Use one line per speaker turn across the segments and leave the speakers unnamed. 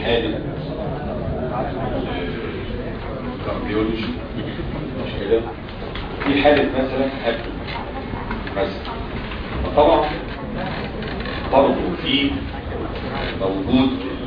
حالة كارديولوجي مش كده في حالة مثلا هبل مثلا فطبعا برضه في موجود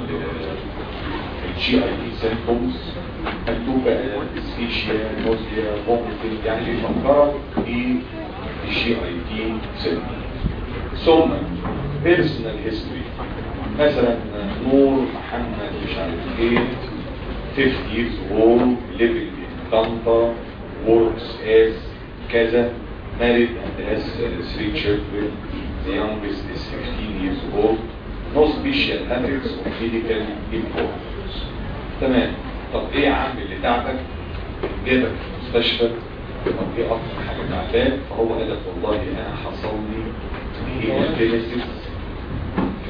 الجي اي تي سيمبتومز مكتوب بقى اسفيشيا نوزيا فوميتنج يعني بيفكرك في الجي اي تي سيمبتومز ثم بيرسونال هيستوري مثلا نور محمد مش عارف ايه 50 years old living in Tampa works as كذا married and has uh, three children the youngest is 15 years old no special habits of medical importance تمام طب ايه يا عم اللي تعبك جابك في المستشفى طب ايه اكتر حاجه تعبان فهو قال لك والله انا حصل لي هيماتيمسيس ف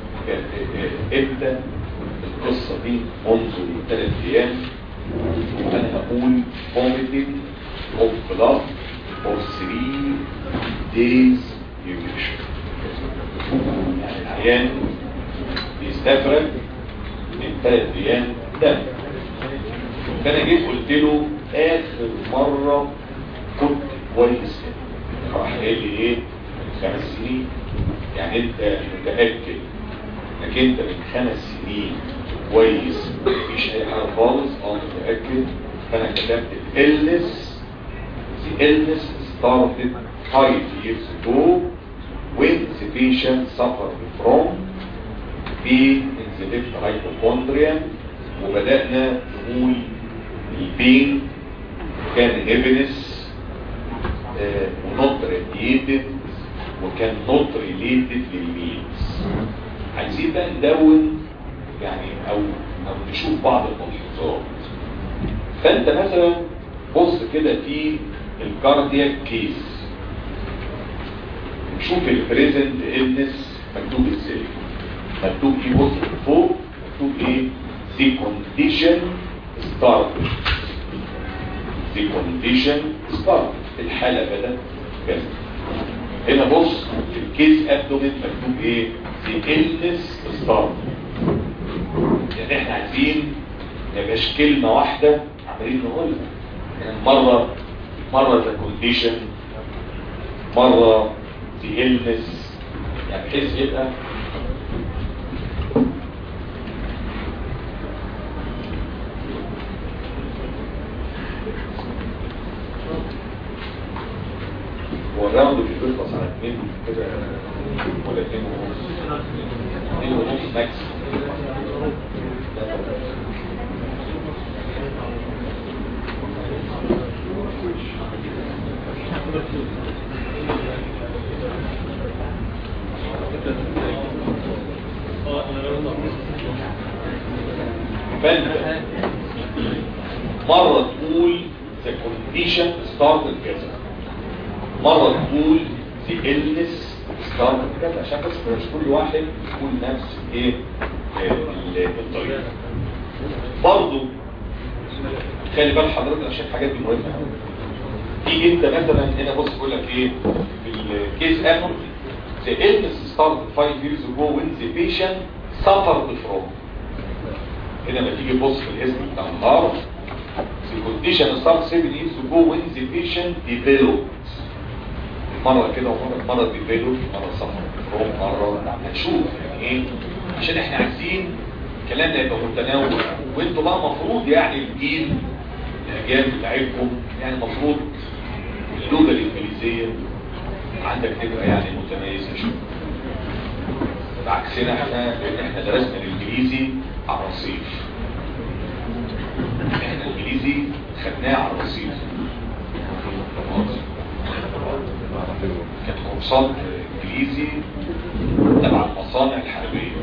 ابدا القصه دي منذ ثلاث ايام وانا هقول vomiting of blood for three days duration يعني العيان بيستفرد من ثلاث ايام دم فانا جيت قلت له اخر مره كنت كويس راح قال لي ايه من خمس سنين يعني انت متاكد انك انت من خمس سنين كويس مفيش اي حاجه خالص اه متاكد فانا كتبت illness the illness started five years ago when the patient suffered from pain in the left hypochondrium وبدأنا نقول البين كان heaviness ونوت radiated وكان نوت ريليتد للميلز عايزين بقى ندون يعني او او نشوف بعض الملحوظات فانت مثلا بص كده في الكاردياك كيس نشوف البريزنت illness مكتوب ازاي مكتوب ايه بص فوق مكتوب ايه the condition started the condition started الحالة بدأت كذا هنا بص في الكيس ابدومين مكتوب ايه the illness started يعني احنا عايزين ميبقاش كلمة واحدة عمالين نقولها يعني مرة مرة the condition مرة the illness يعني بحيث يبقى هو الراوند مش بيخلص على اتنين كده ولا اتنين ونص اتنين ونص ماكس فانت مرة تقول the condition started كذا مرة تقول the illness started كذا عشان بس مش كل واحد يقول نفس ايه ال- الطريقة برضو خلي بال حضرتك عشان الحاجات دي مهمة قوي تيجي انت مثلا هنا بص بيقول لك ايه في الكيس اخر the illness started five years ago when the patient suffered from هنا لما تيجي تبص في الاسم بتاع النهار the condition started seven years ago when the patient developed مرة كده ومرة مرة developed مرة suffered from مرة هنشوف يعني ايه عشان احنا عايزين كلامنا يبقى متناول وانتوا بقى المفروض يعني الجيل الاجيال بتاعتكم يعني المفروض اللغة الانجليزية عندك تبقى يعني متميزة شوية بعكسنا احنا لان احنا درسنا الانجليزي على الرصيف احنا الانجليزي خدناه على الرصيف كانت كورسات انجليزي تبع المصانع الحربية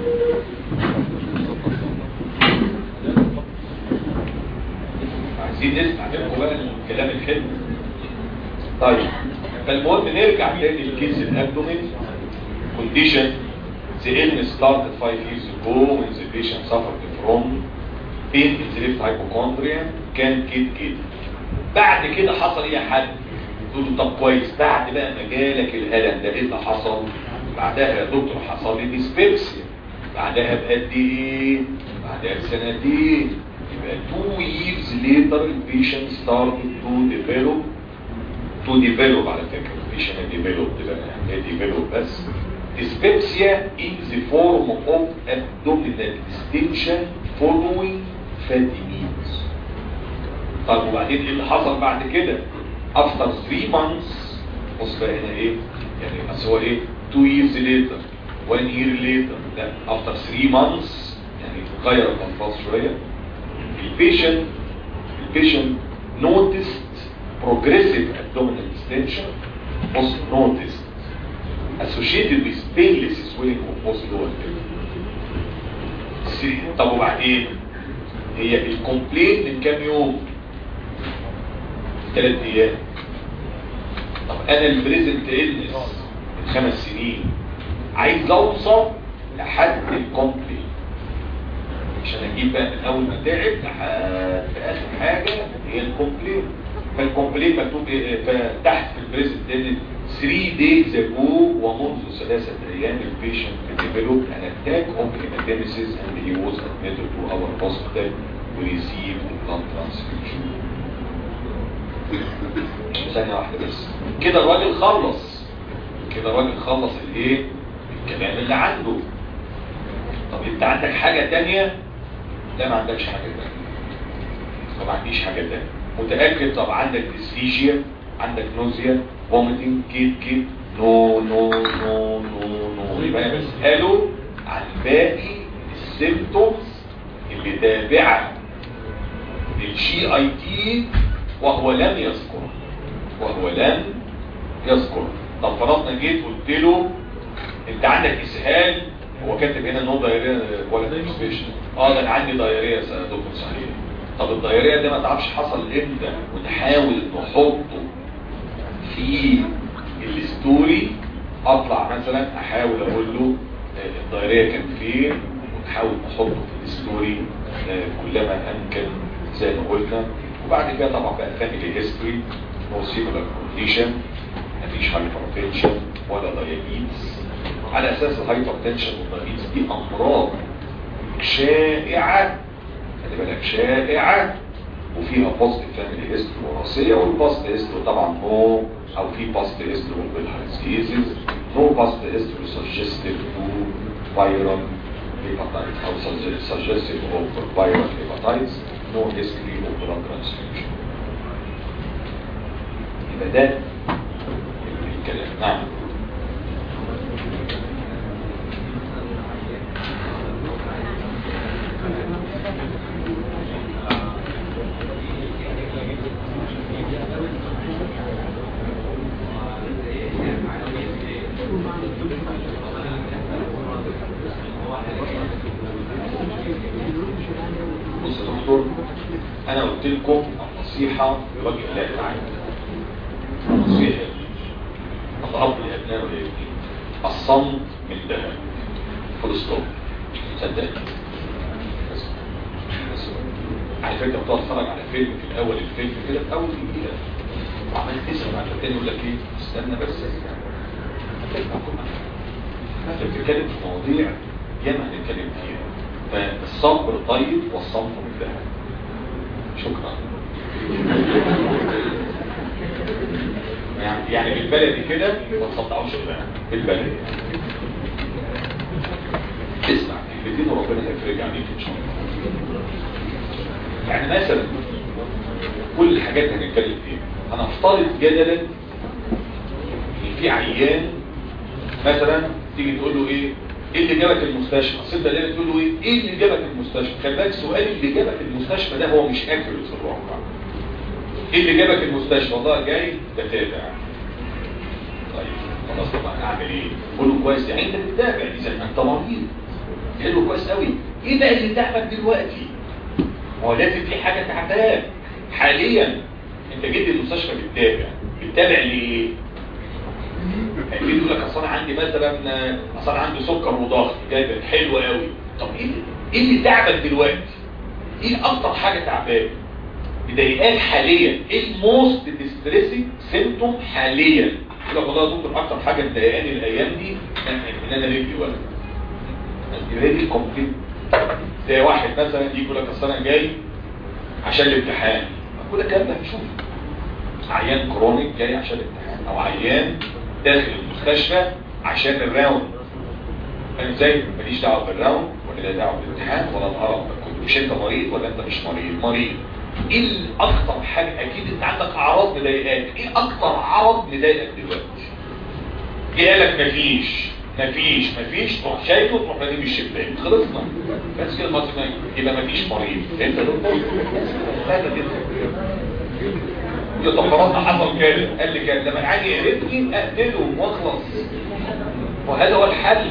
عايزين نسمع منكم بقى الكلام الحلو طيب فالمهم نرجع تاني لكيس الابدومين condition the illness started five years ago when the patient suffered from pain in the left hypochondria كان كده كده بعد كده حصل ايه يا حد تقول له طب كويس بعد بقى ما جالك الالم ده ايه اللي حصل بعدها يا دكتور حصل لي ديسبيبسيا بعدها بقد ايه بعدها بسنتين يبقى 2 years later البيشنت started to develop to develop على فكرة مفيش انا develop ده يعني develop بس dyspepsia is the form of abdominal distension following fatty meals طب وبعدين ايه اللي حصل بعد كده after 3 months بص بقى هنا ايه يعني بس هو ايه 2 years later 1 year later لا after 3 months يعني غير الالفاظ شويه البيشنت البيشنت noticed progressive abdominal distension was noticed associated with painless swelling of both lower limb طب وبعدين هي الكومبلين من كام يوم ثلاث ايام طب انا البريزنت النس من خمس سنين عايز اوصل لحد الكومبلين عشان اجيب بقى من اول ما تعب لحد اخر حاجه هي الكومبلين فالكومبلين مكتوب ايه فتحت في البريزنت النس 3 days ago ومنذ ثلاثة أيام البيشنت developed an attack of hematemesis and he was admitted to our hospital to receive blood transfusion. ثانية واحدة بس كده الراجل خلص كده الراجل خلص الايه الكلام اللي عنده طب انت عندك حاجة تانية لا ما عندكش حاجة تانية ما عنديش حاجة تانية متأكد طب عندك ديسفيجيا عندك نوزيا فوميتنج كيت كيت نو نو نو نو نو يبقى بسأله عن باقي السيمتومز اللي تابعة للشي اي تي وهو لم يذكر وهو لم يذكر طب فرضنا جيت قلت له انت عندك اسهال هو كاتب هنا ان هو دايريه ولا دايريشن اه ده انا عندي دايريه يا دكتور صحيح طب الدايريه ده ما تعرفش حصل امتى ونحاول نحطه في الستوري اطلع مثلا احاول اقول له الدايريه كان فين ونحاول نحطه في الستوري كلما امكن زي ما قلنا وبعد كده طبعا بقى فاميلي هيستوري نو سيميلر كونديشن مفيش هايبرتنشن ولا دايابيتس على اساس الهايبرتنشن والدايابيتس دي امراض شائعه خلي بالك شائعه وفيها بوست فاميلي هيستوري وراثيه والبوست هيستوري طبعا نو او في بوست هيستوري بالهايسكيزز نو بوست هيستوري سجستيف تو فايرال hepatitis او suggestive of viral hepatitis no history of blood transfusion يبقى ده الكلام نعم بص يا دكتور انا قلت لكم النصيحه لوجه الله تعالى نصيحه الاب لابنائه ويبني الصمت من ذهب فول ستوب صدقني بس بس على فكره بتقعد تتفرج على فيلم في الاول الفيلم كده في اول دقيقه وعمال تسمع بعد كده يقول لك ايه استنى بس هتسمع كل حاجه انت بتتكلم في مواضيع ياما هنتكلم فيها فالصبر طيب والصمت من ذهب شكرا يعني يعني بالبلدي كده ما تصدعوش بقى بالبلدي اسمع كلمتين وربنا هيفرج عليك ان شاء الله يعني مثلا كل الحاجات اللي هنتكلم فيها انا افترض جدلا ان في عيان مثلا تيجي تقول له ايه ايه اللي جابك المستشفى اصل انت لازم تقول له ايه ايه اللي جابك المستشفى خلي بالك سؤال اللي جابك المستشفى ده هو مش اكل في الواقع ايه اللي جابك المستشفى والله جاي بتابع طيب خلاص طبعا اعمل ايه قول له كويس يعني انت بتتابع دي زي ما انت مريض حلو كويس قوي ايه بقى اللي تعبك دلوقتي هو لازم في حاجه تعباك حاليا انت جيت المستشفى بتتابع بتتابع ليه هيجي يقول لك اصل انا عندي مثلا اصل انا عندي سكر وضغط جايبك حلو قوي طب ايه ايه اللي تعبك دلوقتي ايه اكتر حاجه تعباك مضايقاك حاليا ايه الموست ديستريسنج سيمتوم حاليا يقول لك والله يا دكتور اكتر حاجه مضايقاني الايام دي ان انا رجلي ولا يبقى دي كومبليت زي واحد مثلا يجي يقول لك اصل انا جاي عشان الامتحان كل الكلام ده هنشوفه عيان كرونيك جاي عشان الامتحان او عيان داخل المستشفى عشان الراوند فاهم ازاي ماليش دعوه بالراوند ولا لا دعوه بالامتحان ولا الهرم كنت مش انت مريض ولا انت مش مريض مريض ايه اكتر حاجه اكيد انت عندك اعراض مضايقاك ايه اكتر عرض مضايقك دلوقتي جه قال لك مفيش مفيش مفيش تروح شايفه تروح راميه الشباك خلصنا بس كده الماتش يبقى مفيش مريض انت دكتور سهله جدا يتفرضنا حصل كده قال لي كده لما العادي يقربني اقتله واخلص وهذا هو الحل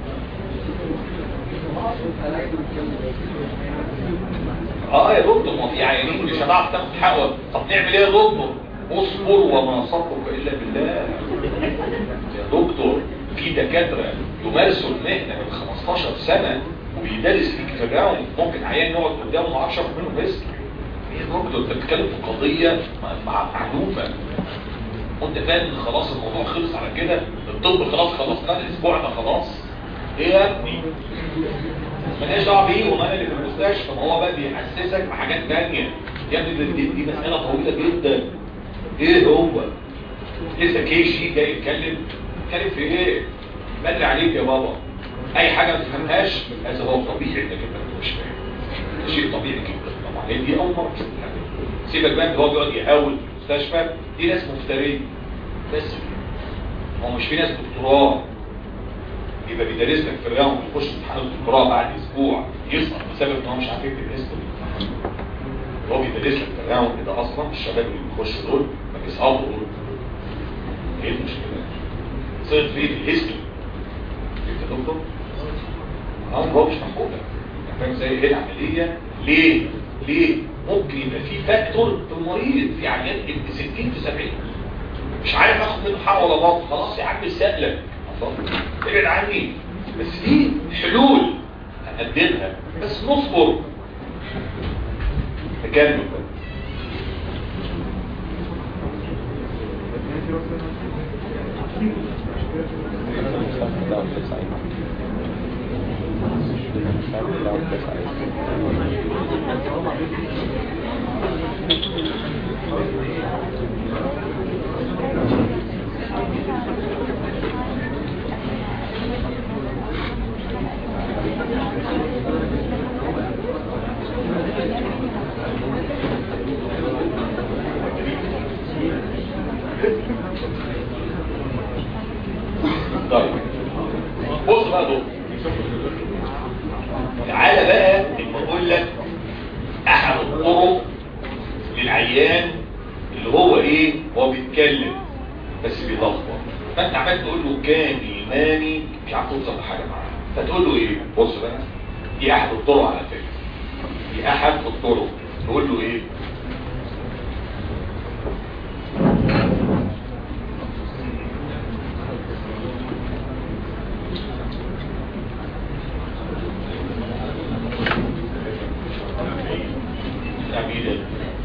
اه يا دكتور ما في عيانين مش هتعرف تاخد حقه طب نعمل ايه يا دكتور اصبر وما صبرك الا بالله يا دكتور في دكاتره يمارسوا المهنه من 15 سنه وبيدرس فيك في الراوند ممكن عيان يقعد قدامه ما اعرفش ياخد منه ريسك ايه يا دكتور انت بتتكلم في قضيه معلومه وانت فاهم ان خلاص الموضوع خلص على كده الطب خلاص خلصنا الاسبوع ده خلاص ايه يا ابني مالناش دعوه بيهم انا اللي في المستشفى ما هو بقى بيحسسك بحاجات ثانيه يا ابني دي, دي مساله طويله جدا ايه هو لسه كيشي جاي يتكلم يتكلم في ايه بدري عليك يا بابا اي حاجه ما تفهمهاش هذا هو طبيعي انك انت مش فاهم ده شيء طبيعي جدا طبعا لان دي اول مره تشوف الحاجه سيبك بقى ان هو بيقعد يحاول في المستشفى دي ناس مفترين بس هو مش في ناس دكتوراه يبقى بيدرس لك في الراوند يخش امتحان الدكتوراه بعد اسبوع يسقط بسبب ان هو مش عارف يكتب اسمه هو بيدرس لك في الراوند ده اصلا الشباب اللي بيخشوا دول ما بيصعبوا دول ايه المشكله؟ صيد فيه في الهيستوري انت دكتور؟ اه هو مش محبوبه فاهم ازاي ايه العمليه؟ ليه؟ ليه؟ ممكن يبقى في فاكتور في المريض في عيان ابن 60 في 70 مش عارف اخد منه حق ولا باطل خلاص يا عم سألك ابعد عني بس في حلول هنقدمها بس نصبر نكمل طيب بص بقى دول تعالى بقى لما اقول لك احد الطرق للعيان اللي هو ايه هو بيتكلم بس بيلخبط فانت عمال تقول له كان ايماني مش عارف توصل لحاجه معاه فتقول له ايه بص بقى دي احد الطرق على فكره دي احد الطرق تقول له ايه عميدة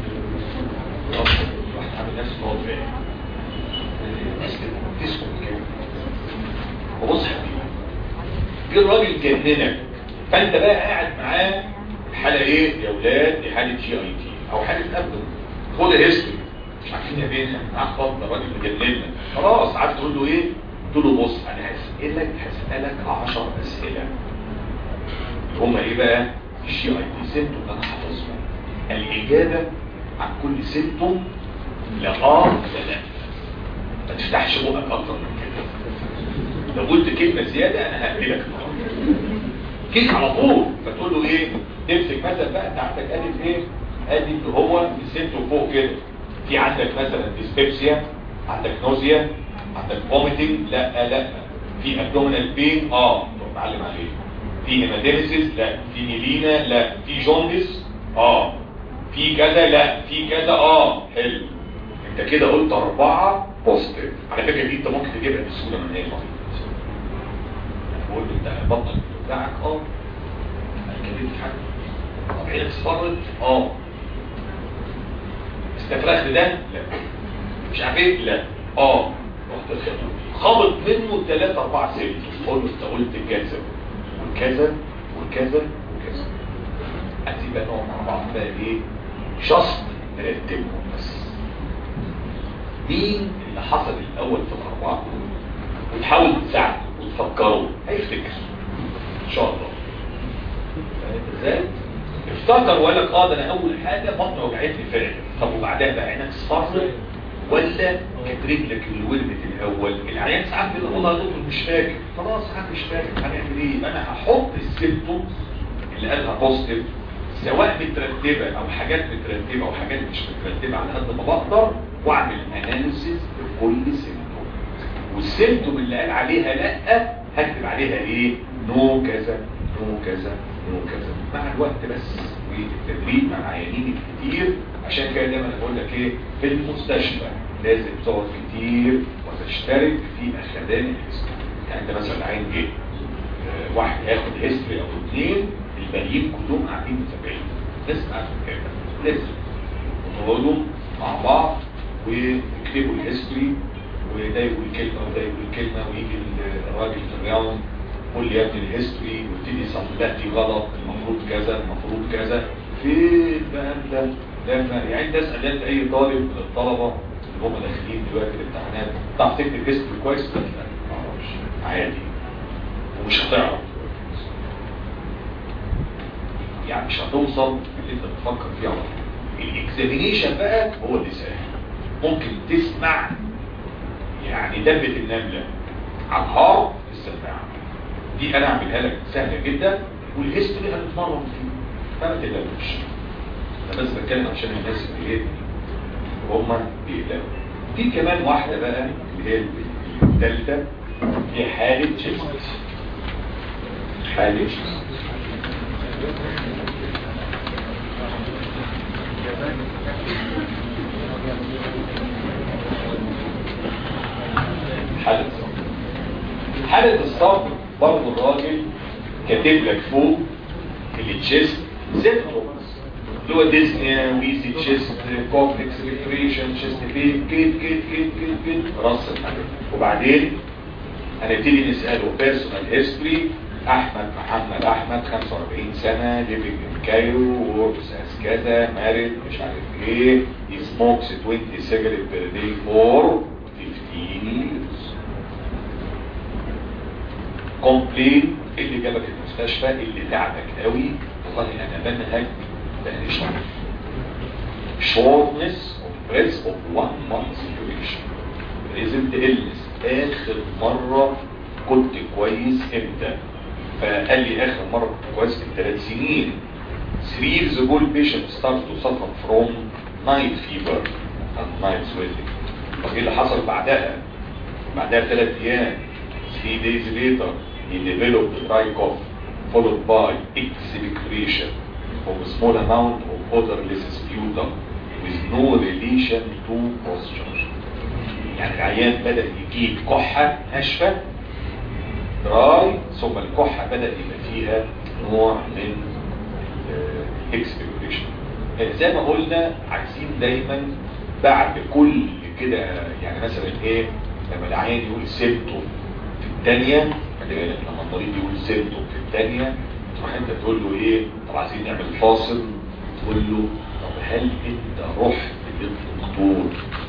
واحد عامل نفسه هو فاهم الناس كده تسكت كده وبص يا حبيبي جه الراجل جننك فانت بقى قاعد معاه الحاله ايه يا اولاد دي حاله جي اي تي او حاله ابدو خد الهيستوري مش عارفين يا بيه معاك فضل الراجل مجننا خلاص عارف تقول له ايه تقول له بص انا هسالك هسالك 10 اسئله هما ايه بقى الجي اي تي سيمتوم اللي انا حافظهم الإجابة عن كل سيمتوم لا آه لا لا ما تفتحش بقك أكتر من كده لو قلت كلمة زيادة أنا هقبلك كيك على طول فتقول له إيه تمسك مثلا بقى أنت عندك ألف إيه أدي اللي هو السيمتوم فوق كده في عندك مثلا ديسبيبسيا عندك نوزيا عندك فوميتنج لا لا في ابدومينال بين اه تروح معلم عليه في هيماتيمسيس لا في نيلينا لا في جوندس اه في كذا لا في كذا اه حلو انت كده قلت اربعة بوزيتيف على فكرة دي انت ممكن تجيبها بسهولة من اي مريض بقول له انت بطنك بتاعك اه كلمت حاجة طب عينك اصفرت اه استفرغت ده لا مش عارف ايه لا اه رحت خابط منه 3 4 6 قول له انت قلت كذا وكذا وكذا وكذا بقى نقعد مع بعض بقى ايه شخص نرتبهم بس مين اللي حصل الاول في الاربعه دول وتحاول تساعده وتفكره هيفتكر ان شاء الله فاهم ازاي افتكر وقال لك اه ده انا اول حاجه بطني وجعتني فعلا طب وبعدها بقى عينك اصفرت ولا كانت رجلك اللي ولدت الاول العيان ساعات بيقول والله يا دكتور مش فاكر خلاص انا مش فاكر هنعمل ايه انا هحط السيمتومز اللي قالها بوزيتيف سواء مترتبه او حاجات مترتبه او حاجات مش مترتبه على قد ما بقدر واعمل اناليسيس لكل سيمتوم والسيمتوم اللي قال عليها لا هكتب عليها ايه نو كذا نو كذا نو كذا مع الوقت بس والتدريب مع العيانين الكتير عشان كده دايما انا بقول لك ايه في المستشفى لازم تقعد كتير وتشترك في اخدان الاسم يعني انت مثلا عين جه آه، واحد ياخد هيستوري او اثنين الباقيين كلهم قاعدين متابعين نسمع كده لازم ونقعدوا مع بعض ويكتبوا الهيستوري وده يقول كلمه وده يقول كلمه ويجي الراجل في الراوند قول لي يا ابني الهيستوري وابتدي يصمم لا دي غلط المفروض كذا المفروض كذا في الكلام ده لما يعني انت اسال انت اي طالب من الطلبه اللي هم داخلين دلوقتي الامتحانات تعرف تكتب هيستوري كويس ولا لا؟ ما اعرفش عادي ومش هتعرف يعني مش هتوصل اللي انت بتفكر فيه على طول الاكزامينيشن بقى هو اللي سهل ممكن تسمع يعني دبة النملة على الهارد في السماعة دي انا اعملها لك سهلة جدا والهيستوري هنتمرن فيه فما تقلقوش انا بس بتكلم عشان الناس اللي ايه هم بيقلقوا في كمان واحدة بقى اللي هي الثالثة هي حالة جسم حالة جسم حالة الصبر حالة الصبر برضه الراجل كاتب لك فوق التشيست سيمتومز اللي هو ديزنيا ويزي تشيست كومبلكس ريفريشن تشيست بين كده كده كده كده كده رص الحاجات وبعدين هنبتدي نسأله بيرسونال هيستوري احمد محمد احمد 45 سنة ليفنج ان كايرو وركس از كذا مارد مش عارف ايه he smokes 20 cigarette per day for 15 years كومبلين اللي جابك المستشفى اللي تعبك قوي والله انا بنهج بقالي شهر shortness of breath of one month duration لازم تقلس اخر مرة كنت كويس امتى فقال لي اخر مرة كنت كويس من ثلاث سنين 3 years ago patient started to suffer from night fever and night sweating طب ايه اللي حصل بعدها بعدها ثلاث ايام 3 days later he developed dry cough followed by expiration of a small amount of odorless sputum with no relation to posture يعني العيان بدأ يجيب كحة ناشفة دراي ثم الكحة بدأ يبقى فيها نوع من اكسبيريشن زي ما قلنا عايزين دايما بعد كل كده يعني مثلا ايه لما العيان يقول سيمتوم في الثانية لما المريض يقول سيمتوم في الثانية تروح انت تقول له ايه طب عايزين نعمل فاصل تقول له طب هل انت رحت للدكتور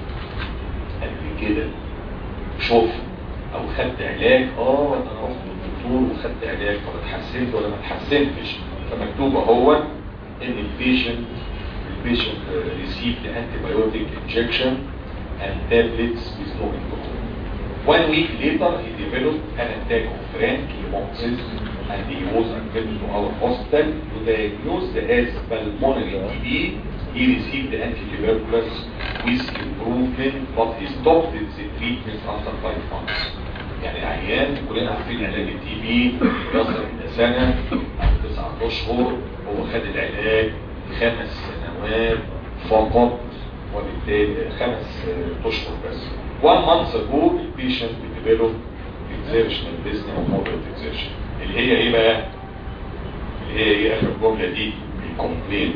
قبل كده شوف او خدت علاج اه انا رحت للدكتور وخدت علاج طب اتحسنت ولا ما اتحسنتش فمكتوب اهو ان البيشنت البيشنت received antibiotic injection and tablets with no improvement. One week later, he developed an attack of frank-hemolysis and he was admitted to our hospital to diagnosed as pulmonary TB. He received antituberculous with improvement, but he stopped the treatment after five months. يعني عيان كلنا عارفين علاج التي بي يصل الى سنة او تسعة اشهر هو خد العلاج خمس سنوات فقط وبالتالي خمس اشهر بس one month ago the patient developed exertional dyspnea or moderate exertion اللي هي ايه بقى اللي هي ايه اخر الجملة دي الكومبلين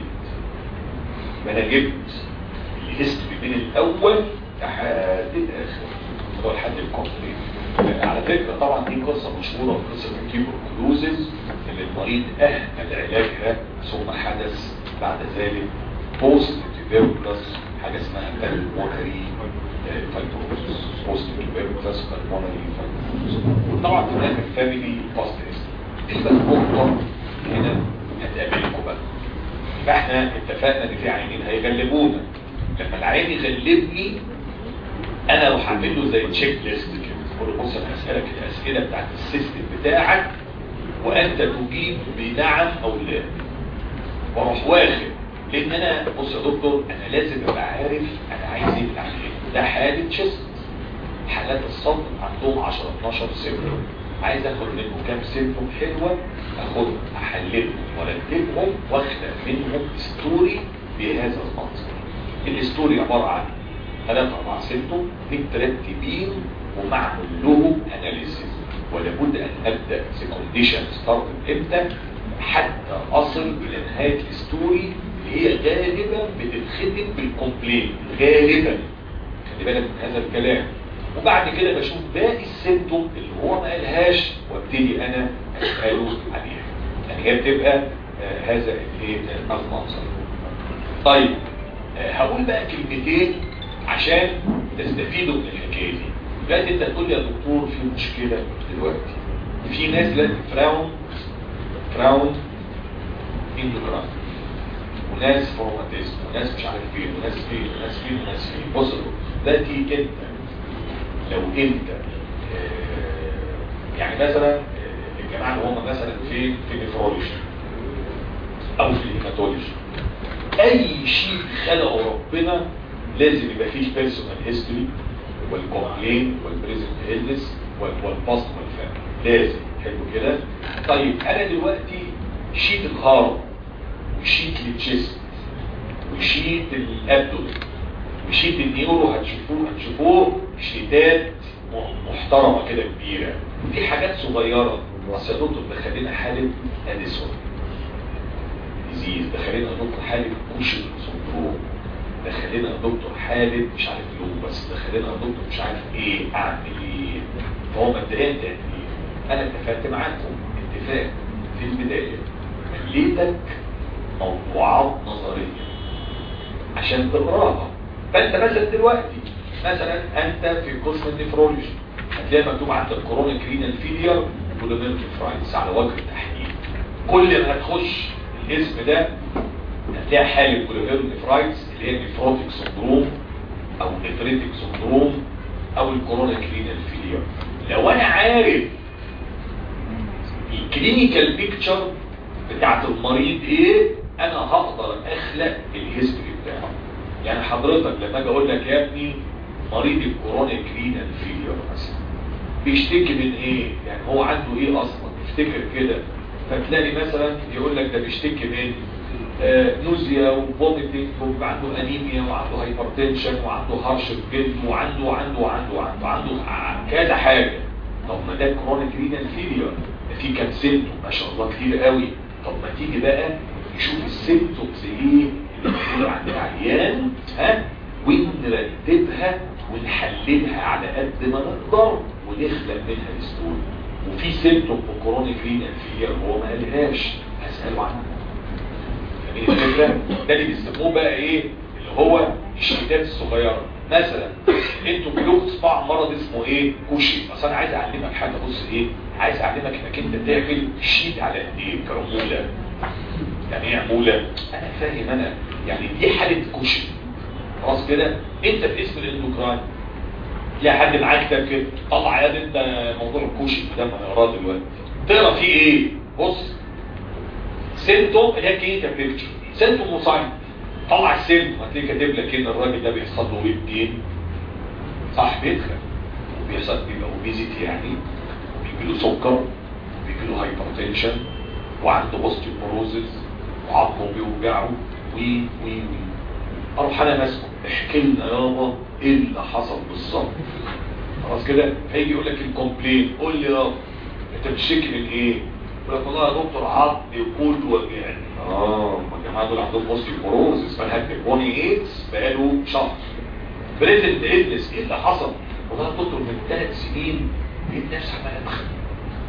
ما انا جبت الهيستوري من الاول لحد الاخر هو لحد الكومبلين على فكرة طبعا دي قصة مشهورة قصة التيبركلوزز اللي المريض اهمل علاجها ثم حدث بعد ذلك بوست تيبيركلس حاجه اسمها بالمونري فايبروزس بوست تيبيركلس بالمونري فايبروزس وطبعا في الاخر فاميلي باست في بقى نقطه هنا هتقابلكم بقى فاحنا اتفقنا ان في عينين هيغلبونا لما العين يغلبني انا اروح اعمل له زي تشيك ليست كده اقول له بص انا هسالك الاسئله بتاعت السيستم بتاعك وانت تجيب بنعم او لا واروح واخد لان انا بص يا دكتور انا لازم ابقى عارف انا عايز ايه من العمليه ده حاله تشيست حالات الصدر عندهم 10 12 سيمتوم عايز اخد منه كام سيمتوم حلوه اخدهم احللهم وارتبهم واخلق منهم ستوري بهذا المنظر الستوري عباره عن ثلاثة أربع سيمتوم مترتبين ومعمول لهم اناليسيس ولابد ان ابدا في كونديشن ستارت امتى حتى اصل الى نهايه الستوري اللي هي غالبا بتتختم بالكومبلين غالبا خلي بالك من هذا الكلام وبعد كده بشوف باقي السيمتوم اللي هو ما قالهاش وابتدي انا اساله عليها يعني هي بتبقى آه هذا الايه المنظر طيب آه هقول بقى كلمتين عشان تستفيدوا من الحكايه دي دلوقتي انت تقول لي يا دكتور في مشكله دلوقتي في ناس دلوقتي فراون فراون اندوكراين وناس فورماتيزم وناس مش عارف فين وناس فين وناس فين وناس فين بص دلوقتي انت لو انت آه يعني مثلا آه الجماعه اللي هم مثلا في في النفرولوجي او في الهيماتولوجي اي شيء خلقه ربنا لازم يبقى فيه بيرسونال هيستوري والكومبلين والبريزنت هيلنس والباست والفام لازم حلو كده طيب انا دلوقتي شيت الهارم وشيت التشيست وشيت الابدومين وشيت النيورو هتشوفوه هتشوفوه شيتات محترمة كده كبيرة دي حاجات صغيرة بس يا دكتور دخلنا حالة اديسون ديزيز دخلنا دكتور حالة كوشن سندروم دخلنا يا دكتور حالة مش عارف لو بس دخلنا يا دكتور مش عارف ايه اعمل ايه فهو مبدئيا تعمل ايه انا اتفقت معاكم اتفاق في البداية مليتك موضوعات نظرية عشان تقراها فانت مثلا دلوقتي مثلا انت في قسم النفرولوجي هتلاقي مكتوب عندك كورونيك رينال فيلير كولونيرفرايتس على وجه التحديد كل ما تخش الاسم ده هتلاقي حالة كولونيرفرايتس اللي هي نفروتيك سندروم او نفريتيك سندروم او الكورونيك رينال فيلير لو انا عارف الكلينيكال بيكتشر بتاعت المريض ايه انا هقدر اخلق الهيستوري بتاعه يعني حضرتك لما اجي اقول لك يا ابني مريض الكورونيك رينال فيلير مثلا بيشتكي من ايه يعني هو عنده ايه اصلا افتكر كده فتلاقي مثلا يقول لك ده بيشتكي من آه نوزيا وفوميتنج وعنده انيميا وعنده هايبرتنشن وعنده هرش في جلده وعنده وعنده وعنده وعنده عنده كذا حاجه طب ما ده كرونيك رينال فيلير في كام سيمتوم ما شاء الله كتير قوي طب ما تيجي بقى نشوف السيمتومز ايه اللي موجوده عند العيان ها ونرتبها ونحللها على قد ما نقدر ونخلق منها الستوري وفي سيمتوم في كرونيك رينال فيلير هو ما قالهاش هساله عنها فاهمين الفكره ده اللي بيسموه بقى ايه اللي هو الشتات الصغيره مثلا انتوا بيجوا تسمعوا مرض اسمه ايه كوشي اصل انا عايز اعلمك حاجه بص ايه عايز اعلمك انك انت تعمل شيت على قد ايه كرموله يعني ايه عموله انا فاهم انا يعني دي حاله كوشي خلاص كده انت في اسم الاندوكراين تلاقي حد معاه كتاب كده طلع يا انت موضوع الكوشي ده ما نقراه دلوقتي تقرا فيه ايه بص سيمتوم اللي هي كلينيكال بيكتشر سيمتوم وساين طلع السيمتوم هتلاقيه كاتب لك ان الراجل ده بيحصل له ويب جين صح بيدخل وبيحصل بيبقى اوبيزيتي يعني وبيجي له سكر وبيجي له هايبرتنشن وعنده اوستيوبوروزيس وعظمه بيوجعه وي وي وي اروح انا ماسكه احكي لنا يابا ايه اللي حصل بالظبط خلاص كده هيجي يقول لك الكومبلين قول لي يابا انت بتشتكي من ايه يقول لك والله يا دكتور عظمي كله وجعني اه ما الجماعه دول عندهم اوستيوبوروزيس فالهاك بوني ايدز بقاله شهر بريزنت ايدنس ايه اللي حصل والله يا دكتور من ثلاث سنين لقيت نفسي عمال ادخن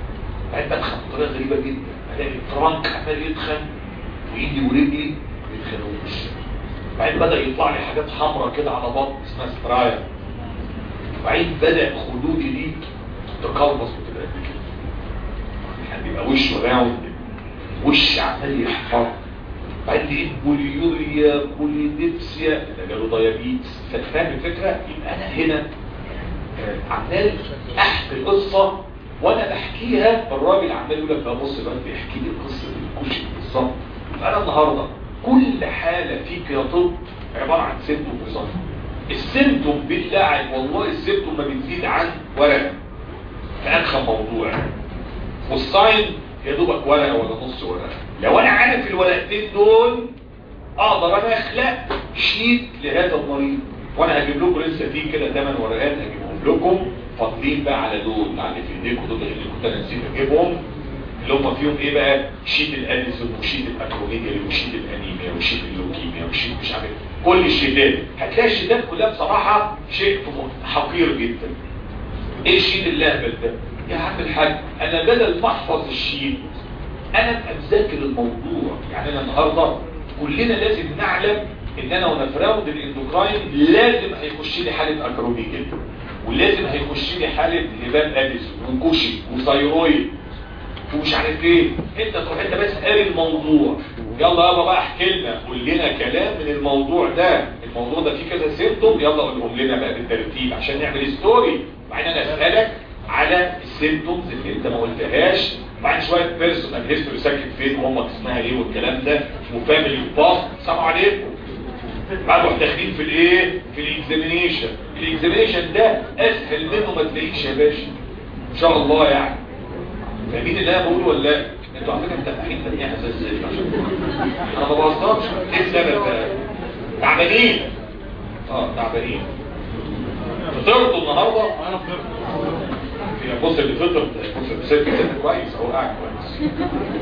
بقيت بدخن بطريقه غريبه جدا الاقي الترانك عمال يدخن وايدي ورجلي بعدين بدا يطلع لي حاجات حمراء كده على بطن اسمها سترايا وبعدين بدا خدودي دي تقلبص وتبقى قد كده يعني بيبقى وشه راوند وش عمال يحمر بعدين لقيت بوليوريا بوليديبسيا ده جاله ديابيتس فاهم الفكره يبقى انا هنا آه، عمال احكي القصه وانا بحكيها الراجل عمال يقول لك بقى بص بقى بيحكي لي قصه الكشك بالظبط فانا النهارده كل حاله فيك يا طب عباره عن سيمتوم بالظبط السيمتوم بالله عليك والله السيمتوم ما بتزيد عن ورقه في ارخم موضوع والساين يا دوبك ورقه ولا نص ورقه لو انا عارف الورقتين دول اقدر انا اخلق شيت لهذا المريض وانا هجيب لكم لسه في كده 8 ورقات هجيبهم لكم فاضلين بقى على دول على اللي في ايديكم دول اللي كنت انا نسيت اجيبهم اللي هم فيهم ايه بقى شيت الاديسون وشيت الاكروميديا وشيت الانيميا وشيت اللوكيميا وشيت مش عارف كل الشيتات هتلاقي الشيتات كلها بصراحه شيء حقير جدا ايه الشيت اللهبل ده يا عم الحاج انا بدل ما احفظ الشيت انا ابقى مذاكر الموضوع يعني انا النهارده كلنا لازم نعلم ان انا وانا في راوند الاندوكراين لازم هيخش لي حاله اكروميجل ولازم هيخش لي حاله هبان اديسون وكوشي وثايرويد ومش عارف ايه انت تروح انت بس قاري الموضوع يلا يابا بقى احكي لنا قول لنا كلام من الموضوع ده الموضوع ده فيه كذا سيمتوم يلا قولهم لنا بقى بالترتيب عشان نعمل ستوري بعدين انا اسالك على السيمتومز اللي انت ما قلتهاش بعد شويه بيرسونال هيستوري ساكن فين وامك اسمها ايه والكلام ده وفاميلي باس سلام عليكم بعد واحد داخلين في الايه في الاكزامينيشن الاكزامينيشن ده اسهل منه ما تلاقيش يا باشا ان شاء الله يعني فاهمين اللي انا بقوله ولا لا انتوا على فكره متابعين تنميه اساسيه انا ما بهزرش ايه السبب ده تعبانين اه تعبانين فطرتوا النهارده انا فطرت بص اللي فطر بص اللي فطر كويس هو قاعد كويس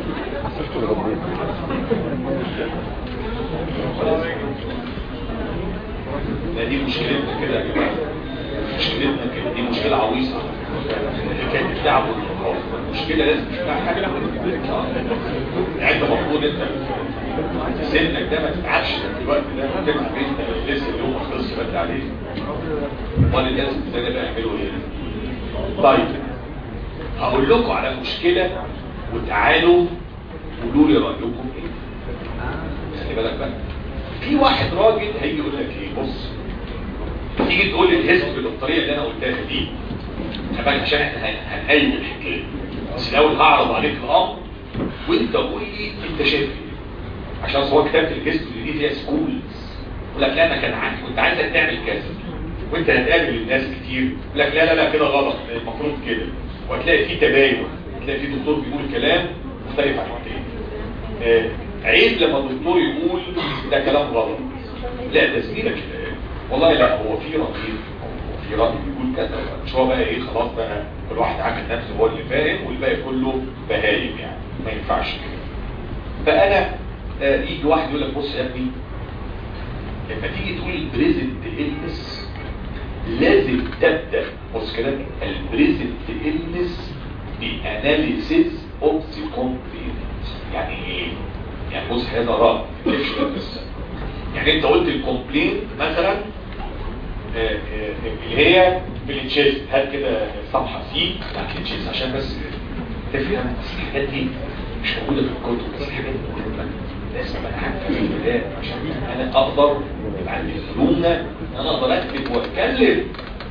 لا دي مشكلتنا كده يا جماعه مشكلتنا كده دي مشكله عويصه حكايه التعب والارهاق المشكله لازم تشوفها حاجه يعني انت المفروض انت سنك ده ما تتعبش في الوقت ده تتعب انت لسه اليوم ما خلصش بدري عليه امال الناس ازاي بقى يعملوا ايه طيب هقول لكم على مشكله وتعالوا قولوا لي رايكم ايه خلي بالك بقى في واحد راجل هيجي يقول لك ايه بص تيجي تقول لي الهيستوري بالطريقه اللي انا قلتها دي خلي عشان احنا هنقيم الحكايه بس الاول هعرض عليك الامر وانت قول لي انت شايف ايه عشان هو كتابه الهيستوري دي فيها سكولز يقول لك لا انا كان عندي كنت عايزك تعمل كذا وانت هتقابل الناس كتير يقول لك لا لا لا كده غلط المفروض كده وهتلاقي في تباين هتلاقي في دكتور بيقول كلام مختلف عن التاني آه عيب لما الدكتور يقول ده كلام غلط لا ده زميلك والله لا هو في رقيب في راجل بيقول كذا مش هو بقى ايه خلاص بقى كل واحد عامل نفسه هو اللي فاهم والباقي كله بهايم يعني ما ينفعش كده فانا آه يجي واحد يقول لك بص يا ابني لما تيجي تقول البريزنت النس لازم تبدا بص كده البريزنت النس باناليسيس اوف ذا كومبلينت يعني ايه يعني بص هذا راي يعني انت قلت الكومبلينت مثلا آه آه اللي هي في التشيست هات كده صفحه سي بتاعت التشيست عشان بس تفهم الحاجات دي مش موجوده في الكتب بس الحاجات دي مهمه لازم ابقى عارف في البدايه عشان انا اقدر يبقى عندي علومنا ان انا اقدر اكتب واتكلم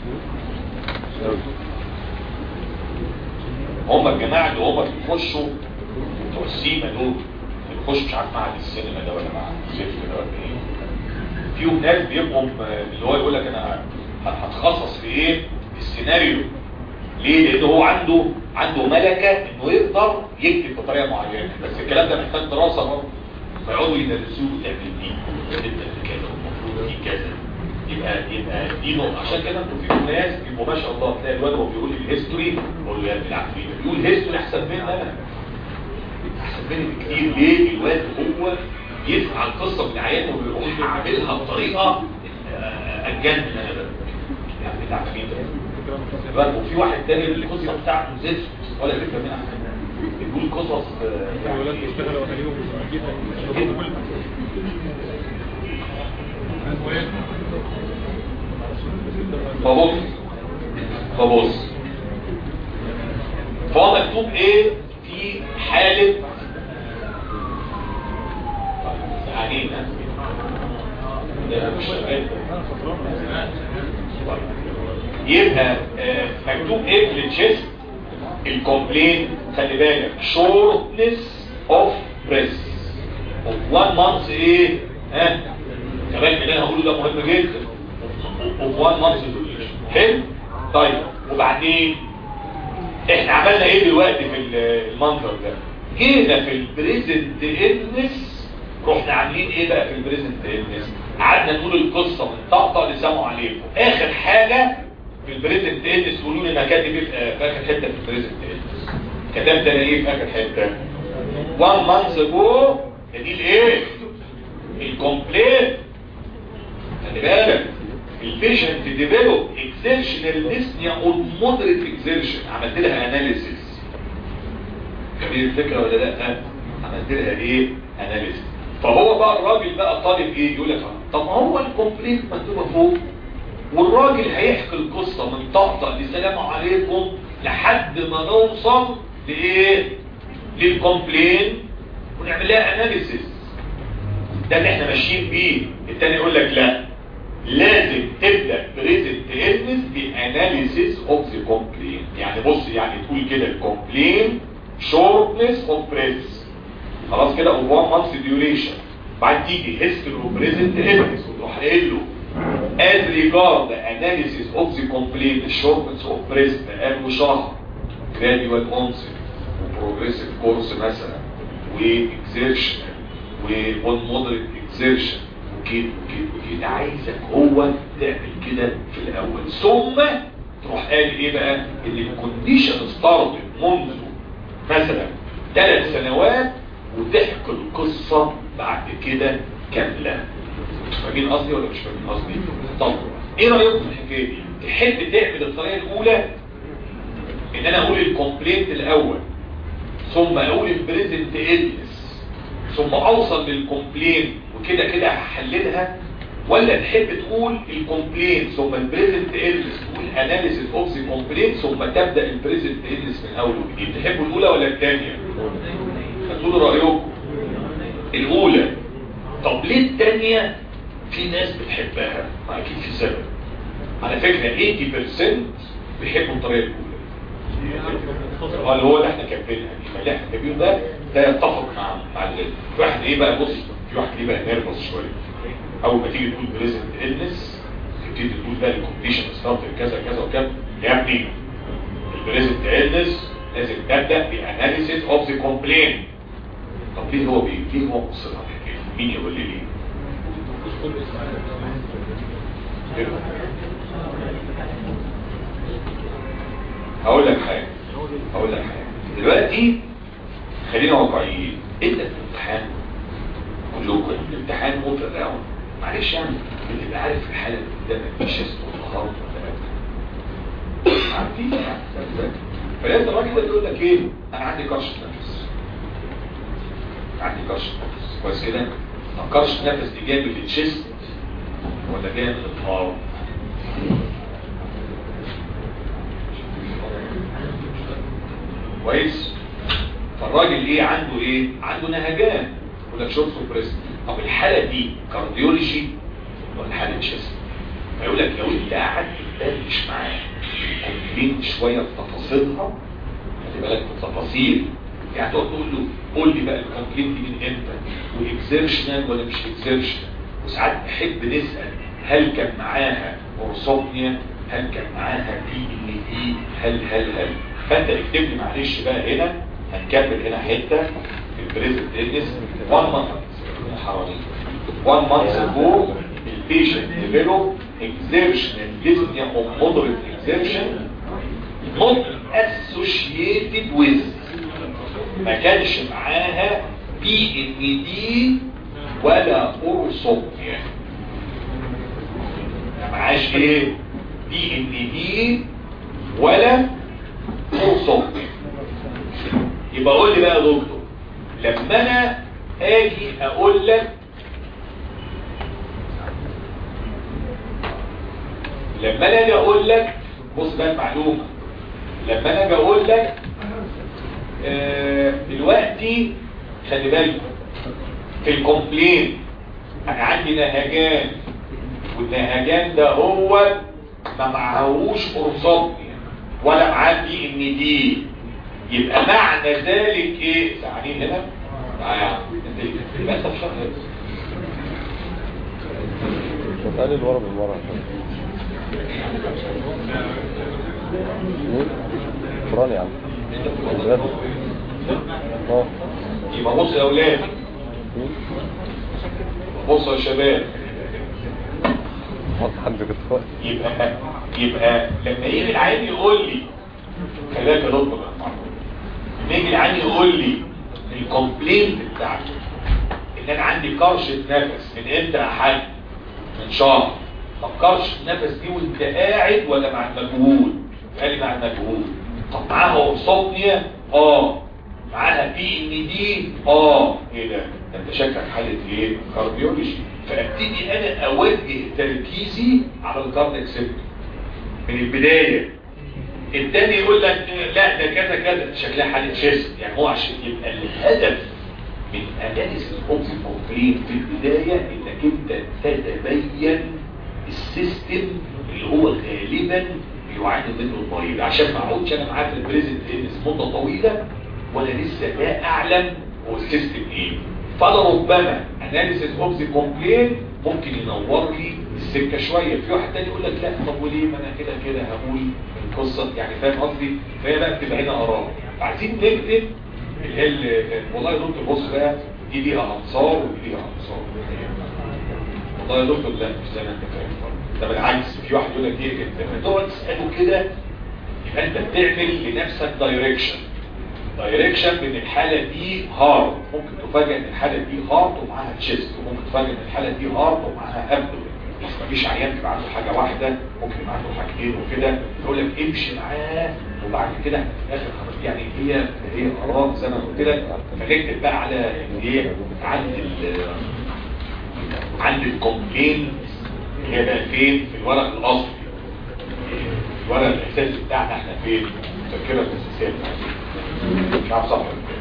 هم الجماعه اللي هم بيخشوا بتوع السيما دول بيخشوا مش عارف معهد السينما ده ولا معهد الزفت ده ولا ايه فيهم ناس بيبقوا اللي هو يقول لك انا هتخصص في ايه السيناريو ليه لان هو عنده عنده ملكه انه يقدر يكتب بطريقه معينه بس الكلام ده محتاج دراسه برضه فيقعدوا يدرسوه تعمل دي انت كذا والمفروض دي كذا يبقى يبقى دي نقطه عشان كده انتوا في ناس بيبقوا ما شاء الله تلاقي الواد وهو بيقول الهيستوري بقول له يا ابن العفريت بيقول هيستوري احسن مني انا احسن مني بكتير ليه الواد هو يسمع القصه من عيانه ويروح عاملها بطريقه اتجنن انا ده يعني العفريت ده وفي واحد تاني القصه بتاعته زفت ولا فكره من احسن بيقول قصص
الولاد بيشتغلوا اهاليهم
فبص فبص فهو مكتوب ايه في حالة يعني مش يبقى آه، مكتوب ايه في الجست الكومبلين خلي بالك shortness of breath of one month ايه ها كمان من انا هقوله ده مهم جدا of one month duration حلو طيب وبعدين احنا عملنا ايه دلوقتي في المنظر ده جينا في البريزنت النس رحنا عاملين ايه بقى في البريزنت النس قعدنا نقول القصه من طقطق لسمعوا عليكم اخر حاجه في البريزنت النس قولوا لي مكاتب ايه في اخر حته في البريزنت النس كتبت انا ايه في اخر حته 1 مانث اجو دي الايه الكومبليت خلي بالك البيشنت ديفلوب اكزيرشنال ديسنيا اور مودريت اكزيرشن عملت لها اناليسيس جميل الفكره ولا لا عملت لها ايه اناليسيس فهو بقى الراجل بقى طالب ايه يقول لك طب ما هو الكومبليت مكتوبه فوق والراجل هيحكي القصه من طقطق لسلام عليكم لحد ما نوصل لايه للكومبلين ونعمل لها اناليسيس ده اللي احنا ماشيين بيه التاني يقول لك لا لازم تبدأ بريزنت إلنس بأناليسيس اوف ذا كومبلين يعني بص يعني تقول كده الكومبلين شورتنس اوف بريس خلاص كده اوف 1 مانث ديوريشن بعد تيجي هيستوري اوف بريزنت إلنس وتروح قايل له as regard the analysis of the complaint the shortness of breast بقاله شهر gradual onset وبروجريسيف كورس مثلا واكزيرشنال وون مودريت اكزيرشن وكده وكده وكده عايزك هو تعمل كده في الاول ثم تروح قال ايه بقى ان الكونديشن ستارتد منذ مثلا ثلاث سنوات وتحكي القصه بعد كده كامله فاهمين قصدي ولا مش فاهمين قصدي طب ايه رايكم في الحكايه دي تحب تعمل الطريقه الاولى ان انا اقول الكومبلينت الاول ثم اقول البريزنت إلنس ثم اوصل للكومبلين وكده كده هحللها ولا تحب تقول الكومبلين ثم البريزنت إلنس تقول اناليسيس اوف ذا كومبلين ثم تبدا البريزنت إلنس من اول وجديد تحبوا الاولى ولا الثانيه هتقولوا رايكم الاولى طب ليه الثانيه في ناس بتحبها ما اكيد في سبب على فكره 80% بيحبوا الطريقه الاولى اه اللي هو اللي احنا كاتبينها دي اللي احنا كاتبينه ده ده يتفق مع مع ال- في واحد ايه بقى بص في واحد ايه بقى نيرفس شويه اول ما تيجي تقول بريزنت إلنس تبتدي تقول بقى الكونديشن ستارت كذا كذا وكذا يا ابني البريزنت إلنس لازم تبدا باناليسيس اوف ذا كومبلين طب ليه هو بي ليه هو مصر على الحكايه مين يقول لي ليه؟ هقول لك حاجه هقول لك حاجه دلوقتي خلينا واقعيين انت في الامتحان كلكم الامتحان اوبن راوند معلش يعني بتبقى عارف الحاله اللي قدامك مش استخدام ولا لا عارفين يعني فلازم الراجل ده يقول لك ايه انا عندي كرش نفس عندي كرش نفس كويس كده طب كرش نفس دي جايه من التشيست ولا جايه من الهارت كويس فالراجل ايه عنده ايه عنده نهجان يقول لك شورت سوبريس طب الحاله دي كارديولوجي ولا حاله تشيست فيقول لك لو انت قعدت تدردش معاه كومبلين شويه في تفاصيلها خلي بالك في التفاصيل يعني تقعد تقول له قول لي بقى الكومبلين دي من امتى واكزيرشنال ولا مش اكزيرشنال وساعات نحب نسال هل كان معاها اورسوبنيا هل كان معاها بي ان دي هل هل هل فانت اكتب لي معلش بقى هنا هنكمل هنا حته في البريزنت إلنس 1 مانث حوالين 1 مانث ago البيشنت ديفلوب exertional dyspnea of moderate exertion not associated with ما كانش معاها بي ان دي ولا اورسوبنيا ما معاش ايه بي ان دي ولا اورسوبنيا يبقى قول لي بقى يا دكتور لما انا اجي اقول لك لما انا اجي اقول لك بص بقى المعلومه لما انا اجي اقول لك آه، دلوقتي خلي بالك في الكومبلين انا عندي نهجان والنهجان ده هو ما معهوش قرصاتني ولا معاه دي ان دي يبقى معنى ذلك ايه تعالين هنا معايا انت يبقى انت مش فاهم
سؤال الورا من ورا مين؟ فران يا عم اه
يبقى بص يا اولاد
مين؟
بصوا يا شباب
حط حد كده فوق.
يبقى يبقى لما يجي العيان يقول لي خلي بالك يا دكتور لما يجي العيان يقول لي الكومبلينت بتاعته ان انا عندي كرشه نفس من امتى يا حاج من شهر طب كرشه النفس دي وانت قاعد ولا مع المجهول قال لي مع المجهول طب معاها اورثوبنيا اه معاها بي ان دي اه ايه ده ده انت شكلك حاله ايه كارديولوجي فابتدي انا اوجه تركيزي على الكاردياك سيستم من البدايه التاني يقول لك لا ده كذا كذا شكلها حاله شيست يعني هو عشان يبقى الهدف من اناليسيس اوف كومبلين في البدايه انك انت تتبين السيستم اللي هو غالبا بيعاني منه المريض عشان ما اقعدش انا معاه في البريزنت مده طويله وانا لسه لا اعلم هو السيستم ايه فلربما اناليسيس اوف ذا كومبلين ممكن ينور لي السكه شويه في واحد تاني يقول لك لا طب وليه ما انا كده كده هقول القصه يعني فاهم قصدي فهي بقى بتبقى هنا اراء عايزين نكتب اللي هي ال- والله يا دكتور بص بقى دي ليها انصار ودي ليها انصار والله يا دكتور لا مش زي ما انت فاهم ده بالعكس في واحد يقول لك ايه انت لما تقعد تساله كده يبقى انت بتعمل لنفسك دايركشن دايركشن من الحالة دي هارد ممكن تفاجئ ان الحالة دي هارد ومعاها تشيست وممكن تفاجئ ان الحالة دي هارد ومعاها ابدو بس مفيش عيان تبقى عنده حاجة واحدة ممكن يبقى عنده حاجتين وكده يقول لك امشي معاه وبعد كده في الاخر خلاص يعني هي هي اراء زي ما قلت لك فنكتب بقى على ان ايه عند ال عند الكومبلين هي بقى فين في الورق الاصلي الورق الاساسي بتاعنا احنا فين المذكره الاساسيه بتاعتنا مش عارف صح ولا إيه.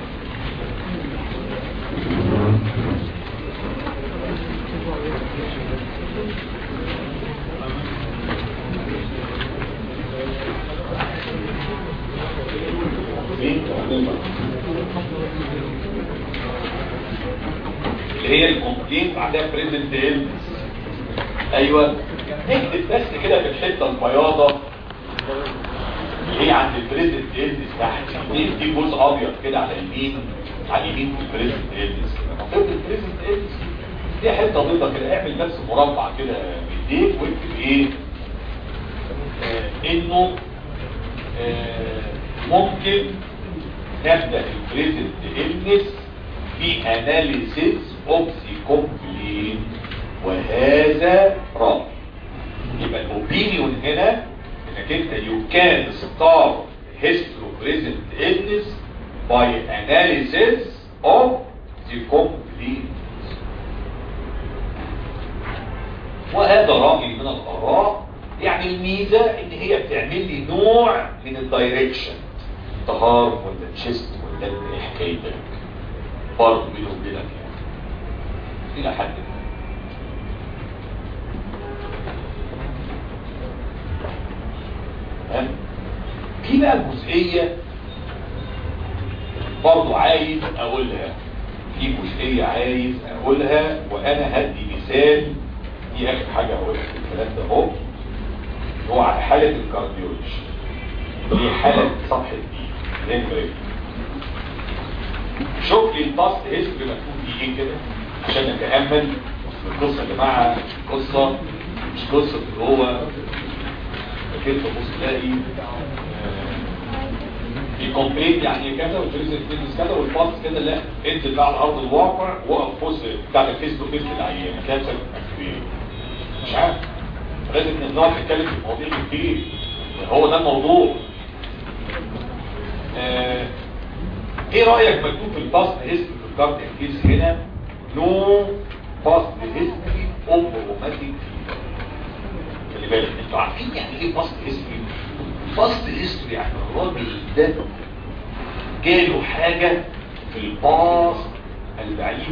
مين؟ اللي هي الكومبلين بعدها بريزنت إلمس ايوه نكتب بس كده في الحته البياضه اللي هي عند البريزنت إلمس تحت دي دي جزء ابيض كده على اليمين على اليمين في البريزنت إلمس منطقه البريزنت إلمس دي حته بيضه كده اعمل بس مربع كده بايديك واكتب ايه آه انه آه ممكن نبدا البريزنت إلمس في analysis of the complaint وهذا رأي يبقى الاوبينيون هنا انك انت you can start history present illness by analysis of the complaint وهذا رأي من الآراء يعني الميزة ان هي بتعمل لي نوع من الدايركشن طهار ولا تشيست ولا ايه حكايتك برضه بينه وبينك يعني الى حد ما تمام؟ في بقى جزئية برضه عايز اقولها في جزئية عايز اقولها وانا هدي مثال دي اخر حاجة اقولها في الكلام ده اهو هو على حالة الكارديولوجي دي حالة صفحة دي نمرة شوف لي الباست هيستوري مكتوب فيه ايه كده عشان نتامل القصه يا جماعه قصه مش قصه اللي هو كده تبص تلاقي الكومبليت يعني كذا والفريزر فيزيس كذا والباست كده لا انزل بقى على ارض الواقع وقف بص بتاع الفيس تو فيس للعيان كانسر اكتيفير مش عارف لازم نقعد نتكلم في مواضيع كتير هو ده الموضوع آه ايه رأيك مكتوب في الباست هيستوري في الكاردياك كيس هنا نو باست هيستوري اوف روماتيك فيبر خلي بالك انتوا عارفين يعني ايه باست هيستوري باست هيستوري يعني الراجل ده جاله حاجة في الباست البعيد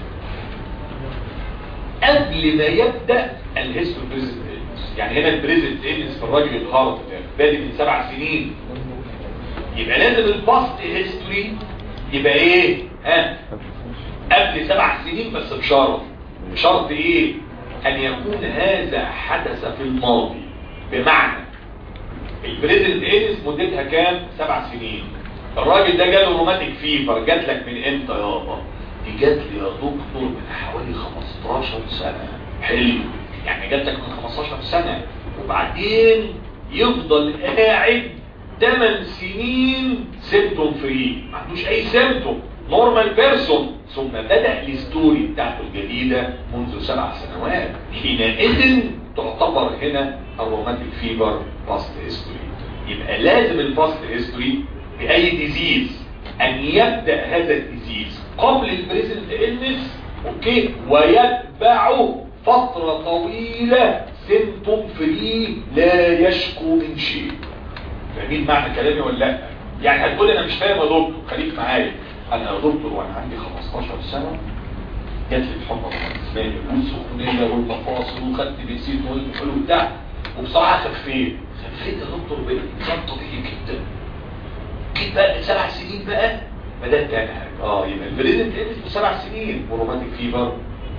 قبل ما يبدأ الهيستوري بريزنت يعني هنا البريزنت ايلنس في الراجل الهارت ده بادئ من سبع سنين يبقى لازم الباست هيستوري يبقى ايه ها قبل سبع سنين بس بشرط بشرط ايه ان يكون هذا حدث في الماضي بمعنى البريزنت ايلنس مدتها كام سبع سنين الراجل ده جاله روماتيك فيفر جات لك من امتى يابا دي جات لي يا دكتور من حوالي 15 سنة حلو يعني جات لك من 15 سنة وبعدين يفضل قاعد 8 سنين سيمتوم فري ما عندوش اي سيمتوم نورمال بيرسون ثم بدأ الستوري بتاعته الجديدة منذ سبع سنوات حينئذ تعتبر هنا الروماتيك فيفر باست هيستوري يبقى لازم الباست هيستوري بأي ديزيز أن يبدأ هذا الديزيز قبل البريزنت إلنس أوكي ويتبعه فترة طويلة سيمتوم فري لا يشكو من شيء فاهمين معنى كلامي ولا لا يعني هتقول انا مش فاهم يا دكتور خليك معايا انا يا دكتور وانا عندي 15 سنة جات لي الحمى الروماتيزمية والسخونية والمفاصل وخدت بيسيت والحلو بتاع وبصراحة خفيت خفيت يا دكتور بقيت انسان طبيعي جدا جيت بقى من سبع سنين بقى بدأت انهج اه يبقى البريزنت ايدز بسبع سنين وروماتيك فيفر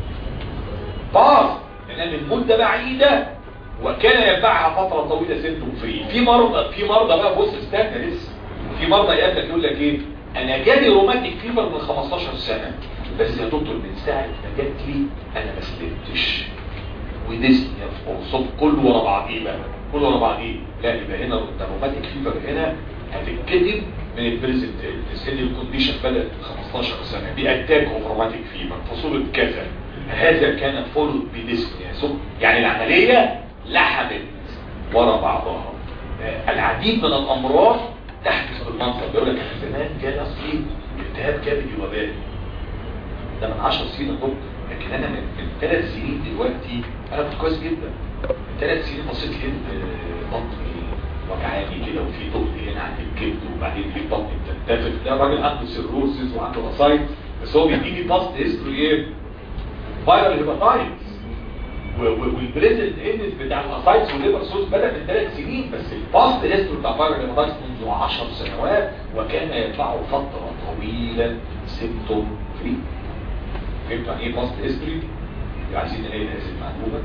باظ لان من مدة بعيدة وكان يتبعها فترة طويلة سيمتوم فري في مرضى في مرضى بقى بص استنى لسه في مرضى يقابلك يقول لك ايه انا جالي روماتيك فيفر من 15 سنة بس يا دكتور من ساعة ما جات لي انا ما سلمتش وديسنيا وصوت كله ورا بعضيه بقى كله ورا بعضيه لا يبقى هنا الروماتيك فيفر هنا هتتكتب من البريزنت ان الكونديشن بدات من 15 سنه باتاك اوف روماتيك فيفر فصوله كذا هذا كان فول بديسنيا يعني العمليه لحمت ورا بعضها العديد من الامراض تحدث بالمنظر بيقول لك زمان كان اصلي التهاب كبدي وبالي ده من 10 سنين دكتور لكن انا من ثلاث سنين دلوقتي انا كنت كويس جدا من ثلاث سنين بصيت لقيت بطني وجعاني كده وفي تقل هنا عند الكبد وبعدين في بطني بتنتفخ ده راجل عنده سيروسيس وعنده اسايت بس هو بيديني باست هيستوري ايه؟ فايرال هيباتايتس والبريزنت اندس بتاع الاسايتس والليبر سوس بدا من ثلاث سنين بس الباست هيستوري بتاع فايرال هيباتايتس منذ 10 سنوات وكان يتبعه فتره طويله سيمتوم فري فهمتوا عن ايه باست هيستوري؟ عايزين نلاقي هذه المعلومه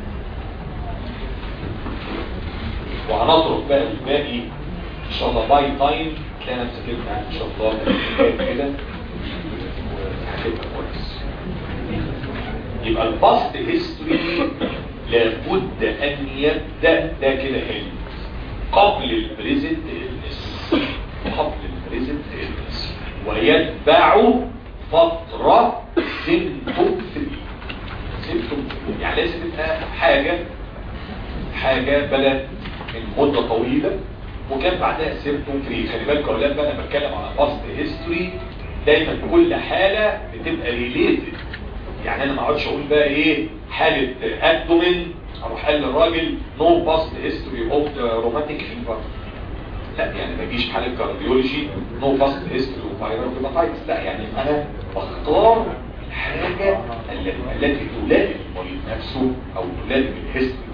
وهنترك بقى الباقي ان شاء الله باي تايم تلاقي نفسك انت ان شاء الله كده وهتبقى كويس يبقى الباست هيستوري لابد ان يبدا ده كده حلو قبل البريزنت النس قبل البريزنت النس ويتبعه فتره سيمتوم فري سيمتوم يعني لازم تبقى حاجه حاجه بلد من مدة طويلة وكان بعدها سيمتوم فري خلي بالك يا اولاد بقى انا بتكلم على باست هيستوري دايما كل حالة بتبقى ريليتد يعني انا ما اقعدش اقول بقى ايه حالة ابدومين اروح قال للراجل نو باست هيستوري اوف روماتيك فيفر لا يعني ما يجيش حالة كارديولوجي نو باست هيستوري اوف فايروكيماتايتس لا يعني انا بختار الحاجة التي تلائم المريض نفسه او تلائم الهيستوري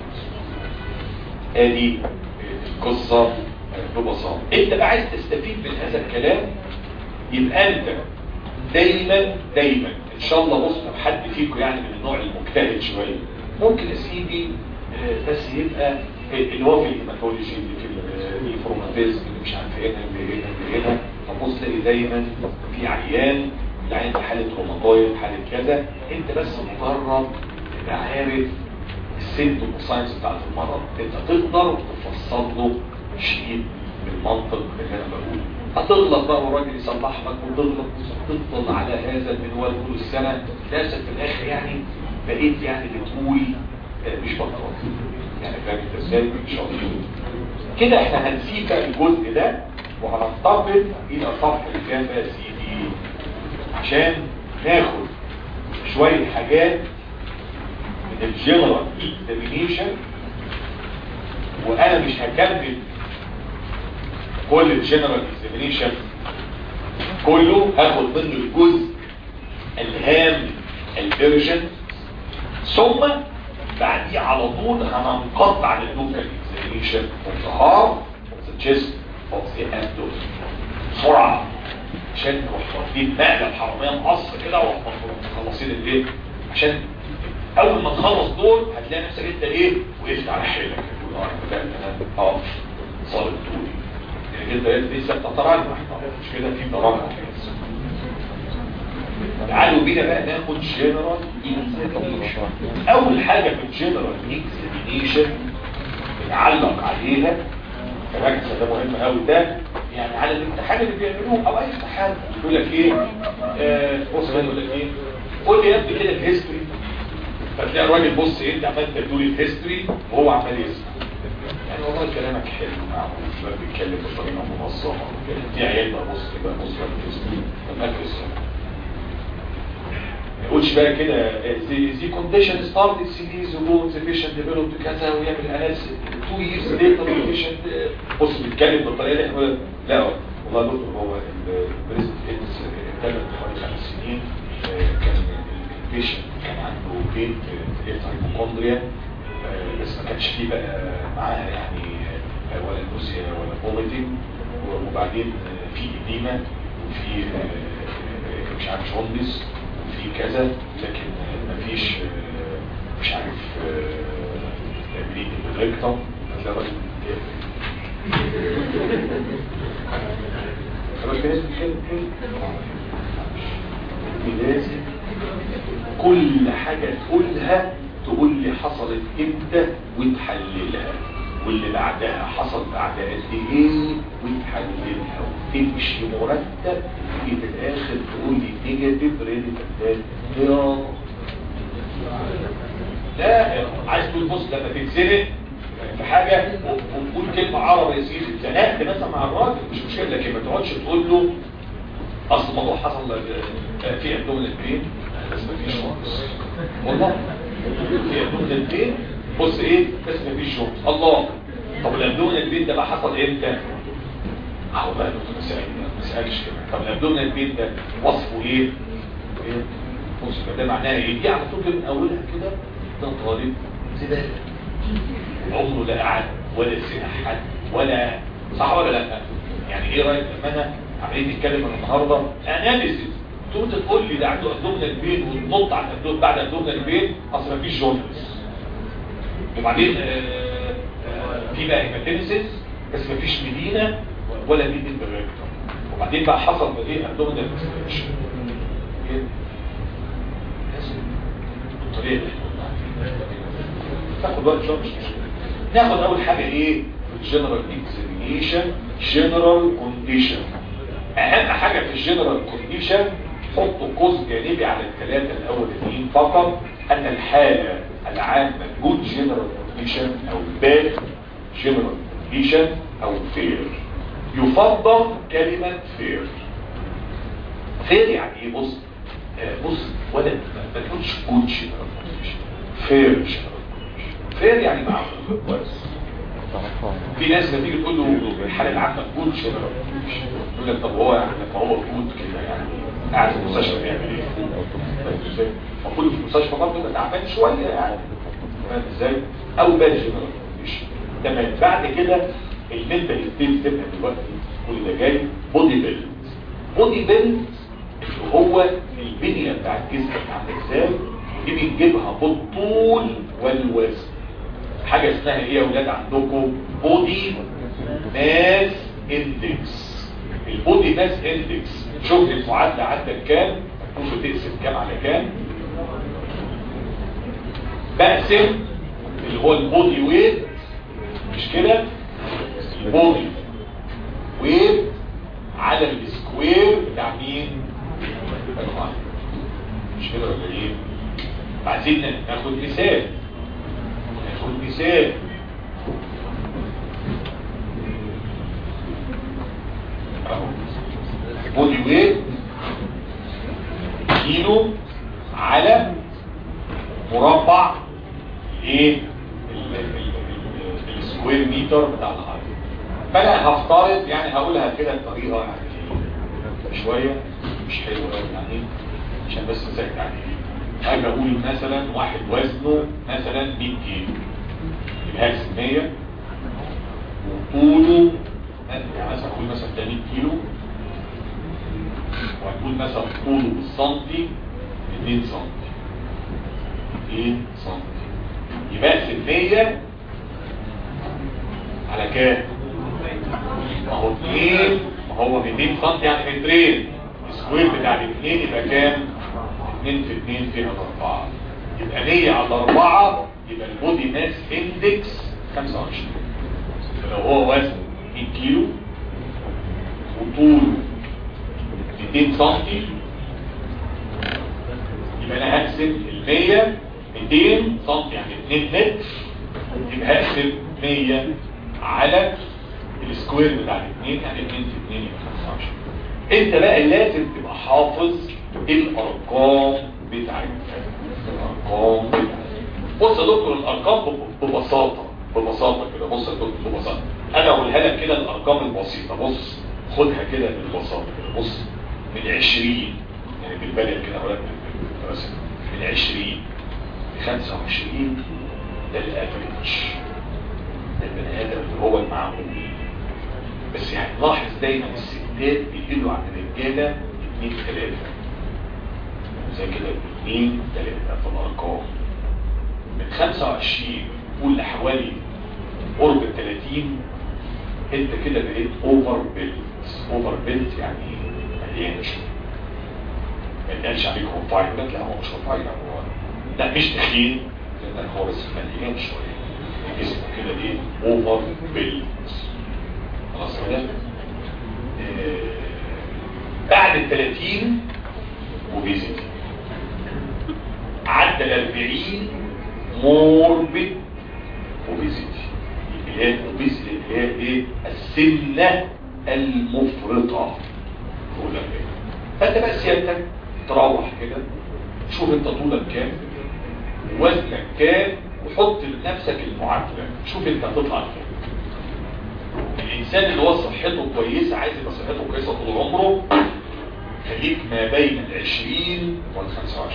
ادي القصة ببساطة انت بقى عايز تستفيد من هذا الكلام يبقى انت دايما دايما ان شاء الله بص لو حد فيكم يعني من النوع المجتهد شوية ممكن يا سيدي بس يبقى اللي هو في الهيماتولوجي اللي في الفروماتيزم اللي مش عارف هنا اللي هنا اللي هنا تبص تلاقي دايما في عيان العيان في حالة روماتويد حالة كذا انت بس مجرد تبقى عارف السيمتوم والساينس بتاعت المرض انت تقدر تفسر له شيء بالمنطق اللي انا بقوله هتغلط بقى والراجل يصلح لك وتغلط وتفضل على هذا المنوال طول السنه نفسك في الاخر يعني بقيت يعني بتقول مش بطل يعني فاهم انت ازاي ان شاء الله كده احنا هنسيب الجزء ده وهننتقل الى صفحه الكام بقى سيدي عشان ناخد شويه حاجات من الجنرال اكزامينيشن وانا مش هكمل كل الجنرال اكزامينيشن كله هاخد منه الجزء الهام الفيرجن ثم بعديه على طول هننقطع عن اللوكال اكزامينيشن والظهار والسجست اوف ذا اندوس بسرعه عشان نروح واخدين نقله الحراميه مقص كده ونروح مخلصين الايه عشان اول ما تخلص دول هتلاقي نفسك انت ايه وقفت على حيلك تقول اه انا بدات انا اه صارت طولي يعني انت لسه بتتراجع مش كده في تراجع تعالوا بينا بقى ناخد جنرال اكزامينيشن اول حاجه في الجنرال اكزامينيشن بنعلق عليها كمان ده مهم قوي ده يعني على الامتحان اللي بيعملوه او اي امتحان يقول لك ايه آه بص يقول لك ايه قول لي يا ابني كده الهيستوري فتلاقي الراجل بص ايه انت عمال تقول الهيستوري وهو عمال يسمع يعني والله كلامك حلو معقول شويه بيتكلم بطريقه منظمه في عيال بقى بص كده بص على الهيستوري مركز ما يقولش بقى كده زي كونديشن ستارت سيريز وجو اكزيبيشن ديفلوبد كذا ويعمل اناليسيس 2 ييرز ليتر كونديشن بص بيتكلم بالطريقه اللي احنا لا والله يا دكتور هو البريزنت فيتنس اتكلم حوالي خمس سنين كان البيشنت كان عنده بيت هايبوكوندريا بس ما كانش فيه بقى معاها يعني ولا نوزيا ولا فوميتنج وبعدين في اديمه وفي مش عارف جوندس وفي كذا لكن مفيش مش عارف بليد بالريكتم هتلاقي راجل خلاص كده لازم كل حاجة تقولها تقول لي حصلت امتى وتحللها واللي بعدها حصل بعد قد ايه وتحللها وتمشي مرتب في الاخر تقول لي نيجاتيف ريدي يا لا عايز تقول بص لما تتزنق في حاجة وتقول كلمة عربي يا سيدي اتزنقت مثلا مع الراجل مش مشكلة لكن ما تقعدش تقول له اصل الموضوع حصل في عندهم الاثنين بس ما فيش خالص والله في عندهم الاثنين بص ايه بس ما فيش شغل الله طب الابدومين البيت ده بقى حصل امتى اهو بقى دكتور مسائل ما تسالش كده طب الابدومين البيت ده وصفه ايه ايه بص ده معناها ايه دي على طول من اولها كده ده طالب زباله عمره لا قعد ولا سمع حد ولا صح ولا لا يعني ايه رايك لما انا عمالين نتكلم النهارده اناليسيس تقوم تقول لي ده عنده ابدومينال بين وننط على الابدومين بعد ابدومينال بين اصل ما فيش جونز وبعدين آه آه في بقى هيماتينسيس بس ما فيش مدينه ولا ميدين بالريكتر وبعدين بقى حصل ايه ابدومينال اكسبريشن الطريقه دي تاخد وقت شويه مش مشكله ناخد اول حاجه ايه الجنرال اكزامينيشن جنرال كونديشن اهم حاجة في الجنرال كونديشن حطوا قوس جانبي على الثلاثة الاولانيين فقط ان الحالة العامة جود جنرال كونديشن او باد جنرال كونديشن او فير يفضل كلمة فير فير يعني ايه بص آه بص ولا ما تقولش جود جنرال كونديشن فير جنرال كونديشن فير يعني معقول كويس في ناس لما تيجي تقول له الحاله العامه جود جنرال يقول لك طب هو يعني ما هو جود كده يعني قاعد في المستشفى بيعمل ايه فاهم ازاي المفروض في المستشفى برضه يبقى تعبان شويه يعني فاهم ازاي او باد جنرال تمام بعد كده المنتال ستيت تبقى دلوقتي كل ده جاي بودي بيلد بودي بيلد اللي هو البنيه بتاعت جسمك عامله ازاي دي بنجيبها بالطول والوزن حاجة اسمها ايه يا ولاد عندكم بودي ماس اندكس البودي ماس اندكس شوف المعادلة عندك كام شوف بتقسم كام على كام بقسم اللي هو البودي ويت مش كده البودي ويت على السكوير بتاع مين مش كده ولا ايه عايزين ناخد مثال ناخد مثال بودي ويت كيلو على مربع ايه سكوير متر بتاع الهايت فانا هفترض يعني هقولها كده بطريقه يعني شويه مش حلوه قوي يعني عشان بس نسهل عليه اجي اقول مثلا واحد وزنه مثلا 100 كيلو يبقى هرسم 100 وطوله يعني مثلا اقول مثلا ده 100 كيلو وهنقول مثلا طوله بالسنتي 2 سنتي 2 سنتي يبقى اقسم 100 على كام؟ ما هو 2 ما هو 200 سنتي يعني مترين السكوير بتاع الاثنين يبقى كام؟ 2 في 2 فيها 4 يبقى 100 على 4 يبقى البودي ماس اندكس 25 فلو هو وزنه 100 كيلو وطوله 200 سنتي يبقى انا هقسم ال 100 200 سنتي يعني 2 متر يبقى هقسم 100 على السكوير بتاع الاثنين يعني 2 في 2 يبقى 25 انت بقى لازم تبقى حافظ الارقام بتاعتك الارقام بتاعتك بص يا دكتور الارقام ببساطه ببساطه كده بص يا دكتور ببساطه انا اقولها لك كده الارقام البسيطه بص خدها كده بالبساطه كده بص من 20 يعني بالبلد كده اقول لك بالرسم من 20 ل 25 ده الافريج ده البني ادم اللي هو المعقول بس يعني لاحظ دايما الستات بيقلوا عن الرجاله 2 3 زي كده 2 3 في الارقام من 25 قول لحوالي قرب ال 30 انت كده بقيت اوفر بيلت اوفر بيلت يعني مليان شويه ما يتقالش عليك هو فاين لا لا هو مش فاين هو لا مش تخين لا هو بس مليان شويه جسمه كده ايه اوفر بيلت خلاص كده آه بعد ال 30 وبيزيد عدى ال 40 موربد اوبيزيتي اللي هي الاوبيزيتي اللي هي ايه السمنه المفرطه تقول لك ايه فانت بقى سيادتك تروح كده شوف انت طولك كام وزنك كام وحط لنفسك المعادله شوف انت هتطلع كام الانسان اللي هو صحته كويسه عايز يبقى صحته كويسه طول عمره خليك ما بين ال 20 وال 25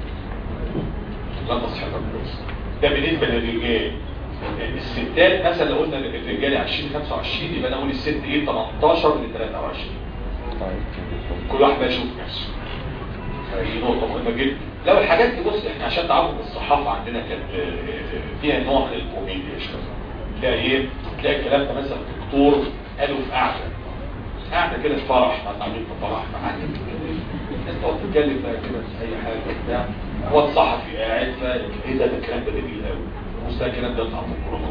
لا صحتك كويسه ده بالنسبه للرجال الستات مثلا لو قلنا الرجال 20 25 يبقى انا اقول الست ايه 18 ل 23 كل واحد بقى يشوف نفسه فدي نقطه مهمه جدا لو الحاجات دي بص احنا عشان تعرفوا الصحافه عندنا كانت فيها نوع من الكوميديا شويه تلاقي ايه تلاقي الكلام ده مثلا دكتور قالوا في قعده قاعده كده في فرح ما تعمل في فرح معاك انت تقعد تتكلم بقى كده في اي حاجه بتاع هو الصحفي قاعد فايه ده الكلام ده جميل قوي بص ده الكلام ده يطلع في الكورونا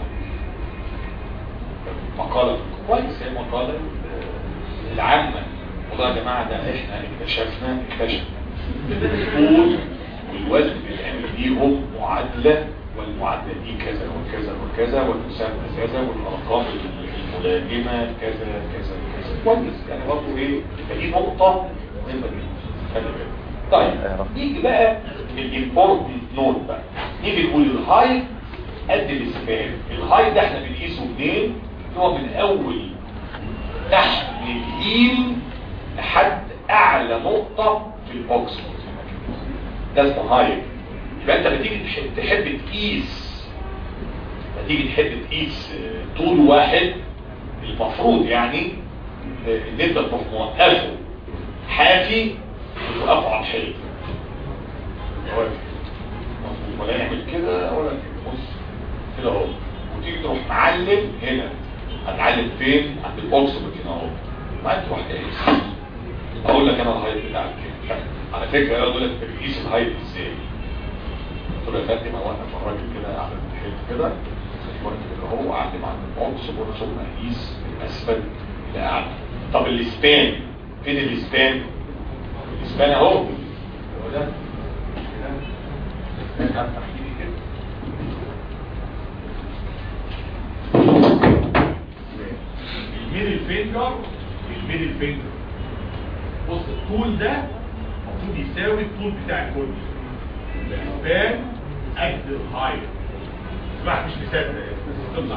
مقاله كويس هي مقاله العامه والله يا جماعه ده احنا اكتشفنا اكتشفنا الطول والوزن بيتعمل ليهم معادله والمعادله دي كذا وكذا وكذا والمسمى كذا والارقام الملائمه كذا كذا كذا كويس يعني برضه ايه فدي نقطه مهمه جدا طيب نيجي بقى الامبورتنت نوت بقى نيجي نقول الهاي قد الاسبان الهاي ده احنا بنقيسه منين هو من اول تحت الهيل لحد اعلى نقطة في الاوكسفورد ده اسمه هاي يبقى انت بتيجي تحب تقيس بتيجي تحب تقيس طول واحد المفروض يعني ان انت تروح موقفه حافي وتوقفه على الحيط ولا يعمل كده ولا كده بص كده اهو وتيجي تروح معلم هنا هتعلم فين عند الاوكسفورد هنا اهو ما تروح تقيس اقول لك انا الهايت بتاعك كده على فكره اقول لك بتقيس الهايت ازاي قلت له يا فندم اوقف الراجل كده على الحيط كده خليه كده اهو اعلم عند الاوكسفورد ثم اقيس من اسفل الى اعلى طب الاسبان فين الاسبان الاسبان اهو هو ده الميدل فينجر الميدل فينجر بص الطول ده المفروض يساوي الطول بتاع الكل الاسبان قد الهايت
الواحد مش مصدق تطلع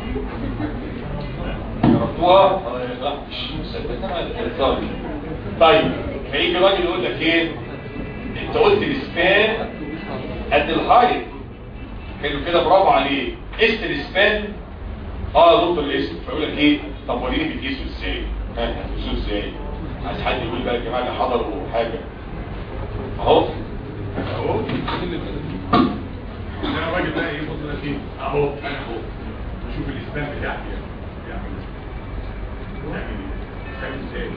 جربتوها لا مش مصدق طيب هيجي راجل يقول لك ايه انت قلت الاسبان قد الهايت حلو كده برافو عليه قست الاسبان اه يا دكتور الاسم فيقول لك ايه طب وريني بتقيسه ازاي ها بتقيسه ازاي عايز حد يقول بقى يا جماعه اللي حضروا حاجه اهو
اهو انا الراجل بقى ايه بص لك ايه اهو انا اهو شوف الاسبان بتاعتي بيعمل بيعمل ايه بيعمل ازاي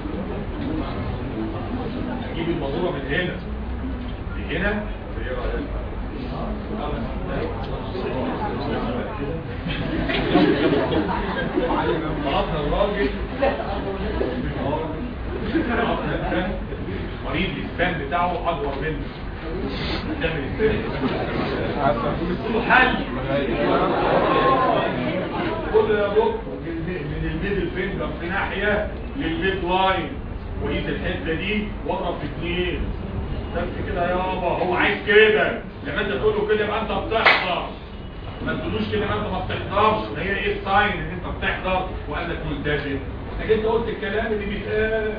اجيب الماسوره من هنا لهنا ايه رايك خلصنا الراجل مريض الاسبان بتاعه اكبر منه هتعمل ازاي حل خد يا دكتور من من الميدل فينجر في ناحيه للميد لاين وقيس الحته دي واضرب في اثنين بس كده يابا هو عايز كده لما انت تقول له كده يبقى انت بتحضر ما تقولوش كده يبقى انت ما بتحضرش هي ايه الساين ان انت بتحضر وقالك ملتزم انك انت قلت الكلام اللي بيتقال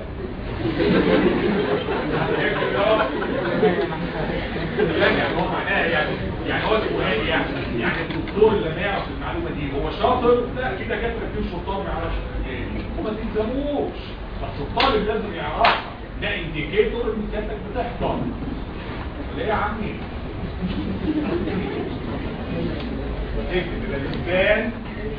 يعني هو معناها يعني يعني هو السؤال يعني يعني الدكتور لما يعرف المعلومه دي هو شاطر لا في دكاتره كتير شطار ما يعرفش وما تلزموش بس الطالب لازم يعرفها ده انديكيتور ان سيادتك بتحضر ليه يا عمي اكتب الاسبان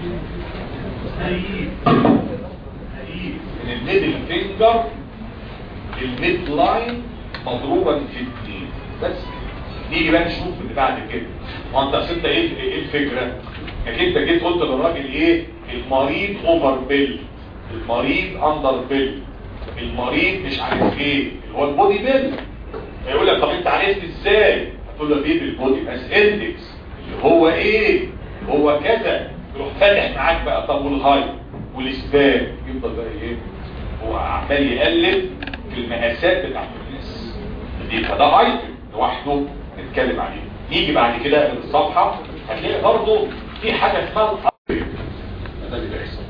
هيجيب هيجيب
من الميدل فينجر الميد لاين مضروبا في اثنين بس نيجي بقى نشوف اللي بعد كده وانت اصل انت ايه ايه الفكره انك انت جيت قلت للراجل ايه المريض اوفر بيل المريض اندر بيل المريض مش عارف ايه اللي هو البودي بيل فيقول لك طب انت عرفت ازاي هتقول له ايه بالبودي ماس اندكس اللي هو ايه هو كذا يروح فاتح معاك بقى طب والهاي والاسبان يفضل بقى ايه هو عمال يقلب في المقاسات بتاعت الناس دي فده ايتم لوحده نتكلم عليه نيجي بعد كده الصفحه هتلاقي برضه في حاجه اسمها الابر ده اللي بيحصل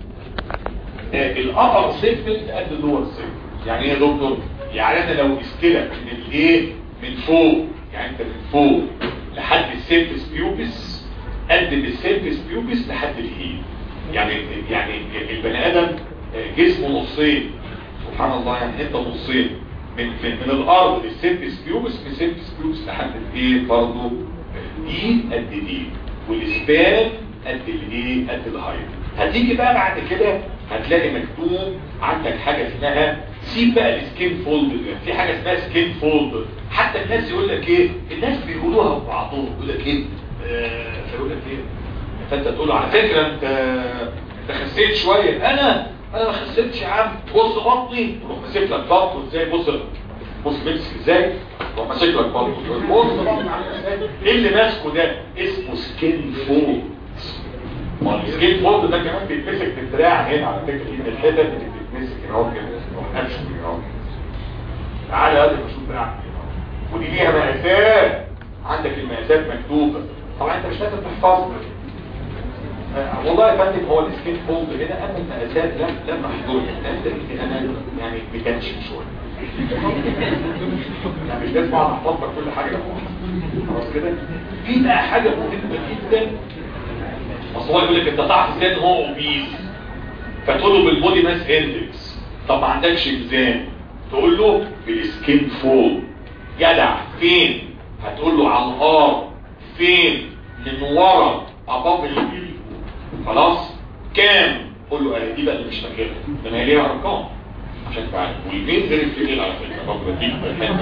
الابر سيجمنت قد اللور سيجمنت يعني ايه يا دكتور يعني انا لو استلم من الايه من فوق يعني انت من فوق لحد السيرفس بيوبس قد من السيرفس بيوبس لحد الهيل يعني يعني البني ادم جسمه نصين سبحان الله يعني حته نصين من من, من الارض للسيرفس بيوبس من السيرفس بيوبس لحد الايه برضه دي قد دي والاسبان قد الايه قد الهايت هتيجي بقى بعد كده هتلاقي مكتوب عندك حاجه اسمها سيب بقى السكين فولد في حاجه اسمها سكين فولد حتى الناس يقول لك ايه الناس بيقولوها ببعضهم يقول لك ايه آه فيقول لك ايه فانت تقول له على فكره انت انت خسيت شويه انا انا ما خسيتش يا عم بص بطني روح ماسك لك بطنه ازاي بص بص بيمسك ازاي روح ماسك لك بطنه بص بطني عامل ازاي ايه اللي ماسكه ده اسمه سكين فولد ما السكين فولد ده كمان بيتمسك بالدراع هنا على فكره دي من الحتت اللي بتتمسك هنا اهو كده روح امشي هنا اهو تعالى يا شوف دراعك ودي ليها مقاسات عندك المقاسات مكتوبه طبعا انت مش لازم تحفظها آه، والله يا فندم هو السكين فولد هنا اما المقاسات لم لم احضرها لان انا يعني بتنشن شويه يعني مش لازم اقعد احفظ لك كل حاجه خلاص كده في بقى حاجه مهمه جدا اصل هو يقول لك انت تعرف ازاي ان هو اوبيز فتقول له بالبودي ماس اندكس طب ما عندكش ميزان تقول له بالسكين فول جدع فين هتقول له على الارض فين من ورا اباب الجلد خلاص كام قول له اهي دي بقى اللي مش فاكرها ده ما هي ليها ارقام عشان تعرف والبين غير الفيل على فكره برضه دي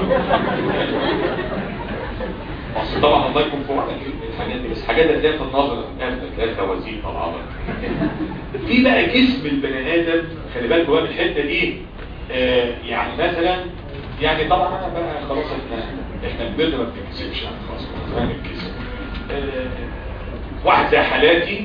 اصل طبعا الله يكون في عونك الحاجات دي بس حاجات هتلاقيها في النظر هتلاقي توازين طبعا في بقى جسم البني ادم خلي بالك بقى من الحته دي آه يعني مثلا يعني طبعا انا بقى خلاص احنا احنا كبرنا ما بنكسبش يعني خلاص ما بنكسب آه واحد زي حالاتي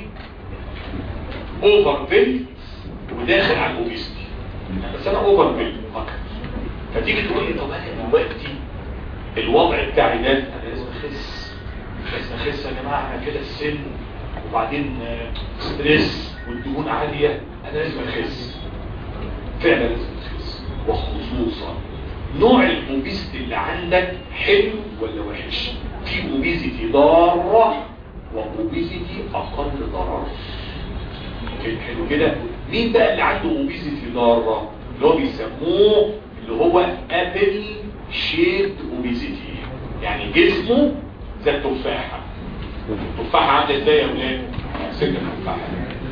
اوفر بيل وداخل على الاوبيستي بس انا اوفر بيل فقط فتيجي تقول لي طب انا دلوقتي الوضع بتاعي ده انا لازم اخس بس نخس يا جماعه احنا كده السن وبعدين آه، ستريس والدهون عاليه انا لازم اخس فعلا لازم تخس وخصوصا نوع الاوبيستي اللي عندك حلو ولا وحش في اوبيزيتي ضاره واوبيزيتي اقل ضرر كده حلو كده مين بقى اللي عنده اوبيزيتي ضاره اللي هو بيسموه اللي هو ابل شيب اوبيزيتي يعني جسمه زي التفاحه التفاحه عامله ازاي يا ولاد سكه التفاحه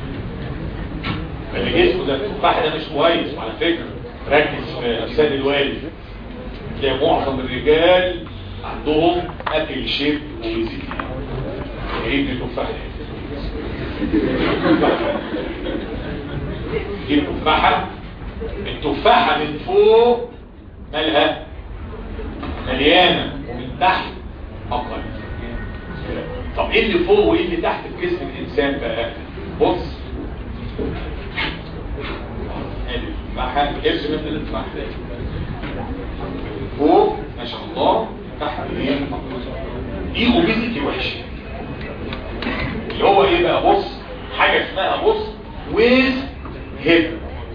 اللي جسمه زي التفاحه ده مش كويس على فكره ركز في اجساد الوالد تلاقي معظم الرجال عندهم ابل شيب اوبيزيتي ايه دي تفاحه دي التفاحة التفاحة من فوق مالها مليانة ومن تحت أقل طب ايه اللي فوق وايه اللي تحت في جسم الانسان بقى بص ادي التفاحة ارسم من التفاحة فوق ما شاء الله تحت ايه دي اوبيزيتي وحشه اللي هو ايه بقى بص حاجة اسمها بص ويز هيب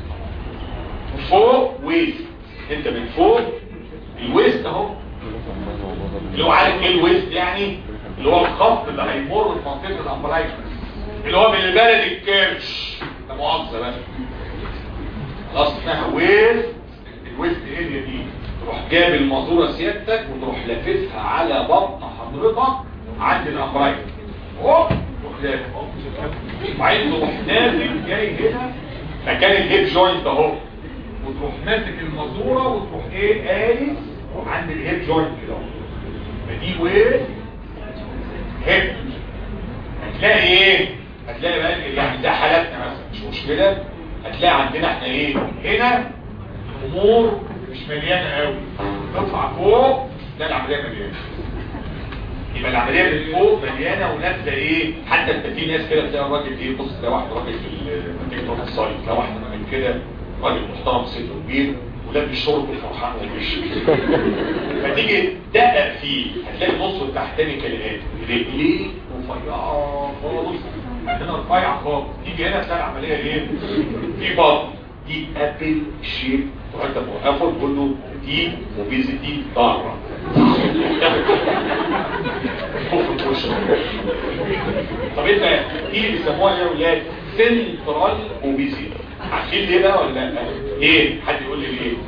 فوق ويز انت من فوق الويست اهو اللي هو عارف ايه الويست يعني اللي هو الخط اللي هيمر في منطقة الامبرايكس اللي هو من البلد الكرش ده مؤاخذة بقى خلاص اسمها ويز الويست اريا دي تروح جاب الماسوره سيادتك وتروح لاففها على بطن حضرتك عند الامبرايكس هوب وخلاف وبعدين تروح نازل جاي هنا مكان الهيب جوينت اهو وتروح ماسك الماسوره وتروح ايه قايس عند الهيب جوينت كده اهو فدي ويز هيب هتلاقي ايه هتلاقي بقى يعني ده حالاتنا مثلا مش مشكله هتلاقي عندنا احنا ايه هنا الامور مش مليانه قوي تطلع فوق لا العمليه مليانه يبقى العمليه من فوق مليانه ونازله ايه حتى انت في ناس كده تلاقي الراجل ايه بص تلاقي واحد راجل في لما تيجي تروح الصيف تلاقي واحد من كده راجل محترم سنه كبير ولابس شورت وفرحان ومش فتيجي دقق فيه هتلاقي نصه التحتاني كالاتي رجليه رفيعه خالص عندنا رفيع خالص تيجي هنا تلاقي العمليه ايه في بطن دي ابل شيب وانت موقفه تقول له دي موبيزيتي ضاره طب انت دي اللي بيسموها ايه يا ولاد سنترال اوبيزيتي عارفين ليه بقى ولا لا ايه حد يقول لي ليه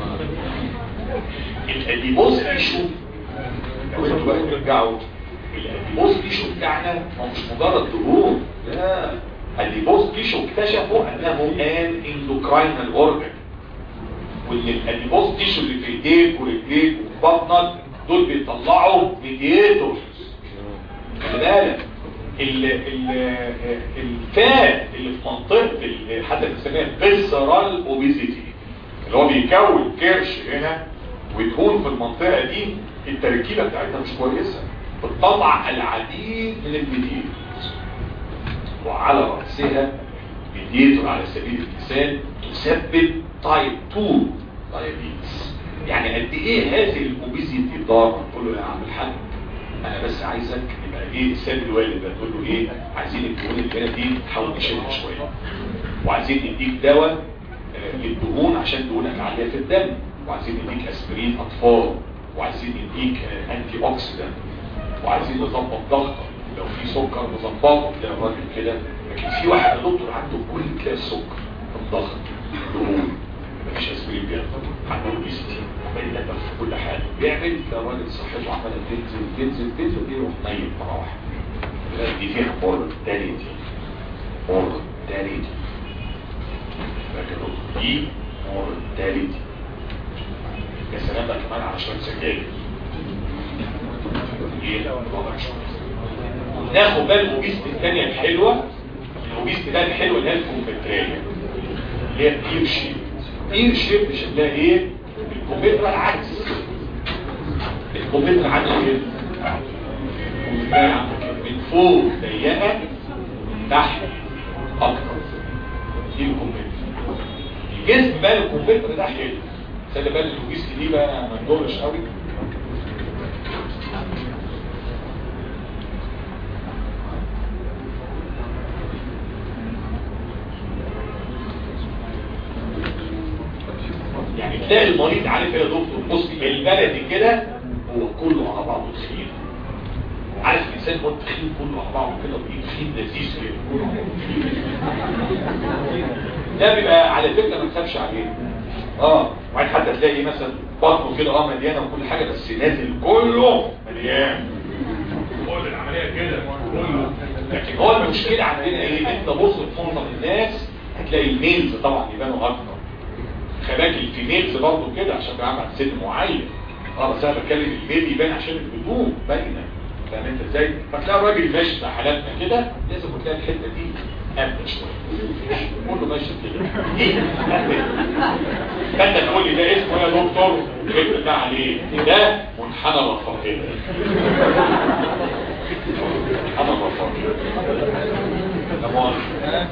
الاديبوز ايشو لو انتوا بقى ترجعوا الاديبوز ايشو بتاعنا هو مش مجرد ظهور لا الاديبوز ايشو اكتشفوا انه ان اندوكراينال اورجن وان الاديبوز تيشو اللي في ايديك ورجليك وبطنك دول بيطلعوا ميدياتورز خلي بالك ال- ال- الفات اللي في منطقه ال- حتى بنسميها فيسرال اوبيزيتي اللي هو بيكون كرش هنا ودهون في المنطقه دي التركيبه بتاعتها مش كويسه بتطلع العديد من الميدياتورز وعلى رأسها ميديتور على سبيل المثال تسبب تايب 2 دايابيتس يعني قد ايه هذه الاوبيزيتي ضاره تقول له يا عم الحاج انا بس عايزك يبقى ايه ساب الوالد بقى تقول له ايه عايزين الدهون اللي هنا دي تحاول تشيلها شويه وعايزين نديك دواء آه، للدهون عشان دهونك عاليه في الدم وعايزين نديك اسبرين اطفال وعايزين نديك آه، انتي اوكسيدانت وعايزين نظبط ضغطك لو في سكر نظبطه تلاقي الراجل كده لكن في واحد يا دكتور عنده كل تلاقي السكر الضغط دهون مفيش اسبرين بياخد عنده اوبيستي عمال يلبخ في كل حاجه بيعمل تلاقي الراجل صحته عماله تنزل تنزل تنزل دي يروح نايم مره واحده لا دي فيها مورتاليتي مورتاليتي لكن دي مورتاليتي يا سلام بقى كمان على شويه سجاير ايه وضع شوية. ناخد بقى الاوبيست الثانيه الحلوه الاوبيست ده الحلوه اللي هي الكومبتريه اللي هي البير شيب بير شيب شكلها ايه الكمبيوتر العكس الكمبيوتر عامل ايه من فوق ضيقه من تحت اكتر دي الكمبيوتر الجسم بقى الكمبيوتر ده حلو خلي بالك الاوبيست دي بقى ما تضرش قوي فتلاقي المريض عارف ايه يا دكتور بص البلدي كده هو كله على بعضه تخين عارف الانسان هو التخين كله على بعضه كده وبيجي تخين لذيذ كده كله على بعضه تخين. ده بيبقى على فكره ما تخافش عليه اه وبعدين حتى تلاقي مثلا بطنه كده اه مليانه وكل حاجه بس نازل كله مليان كل العمليه كده كله لكن هو المشكله عندنا ايه انت بص في معظم الناس هتلاقي الميلز طبعا يبانوا اكتر خلاك الفيميلز برضه كده عشان بيعمل عن سن معين اه بس انا بتكلم الميل يبان عشان الهدوم باينه فاهم انت ازاي فتلاقي الراجل ماشي زي حالاتنا كده لازم تلاقي الحته دي امنه شويه كله ماشي كده ايه فانت تقول لي ده اسمه إيه يا دكتور اكتب ده عليه ده منحنى الرفاهيه منحنى الرفاهيه ده مؤاخذة.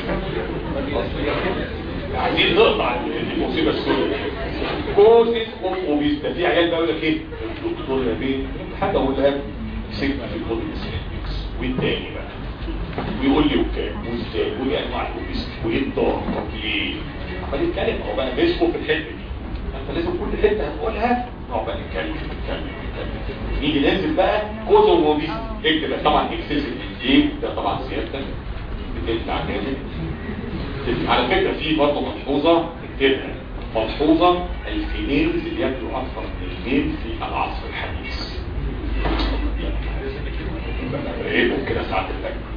عايزين نقطع المصيبه السوداء كوزيس اوبيس ده في عيال بقى يقول لك ايه الدكتور يا بيه حاجه اقولها لك سيجما في الكود الاسلاميكس والتاني بقى ويقول لي وكام وازاي وايه انواع الاوبيس وايه الضغط طب ليه عمال يتكلم هو بقى بيسكو في الحته دي انت لازم كل حته هتقولها نقعد بقى نتكلم نتكلم نتكلم نيجي ننزل بقى كوز اوبيس اكتب بقى طبعا اكسسيف انتيك ده طبعا سيادتك بتدفع جامد على فكرة في برضه ملحوظة اكتبها ملحوظة الفيميلز اللي يبدو أكثر من الميل في العصر الحديث ايه كده ساعة اللجنة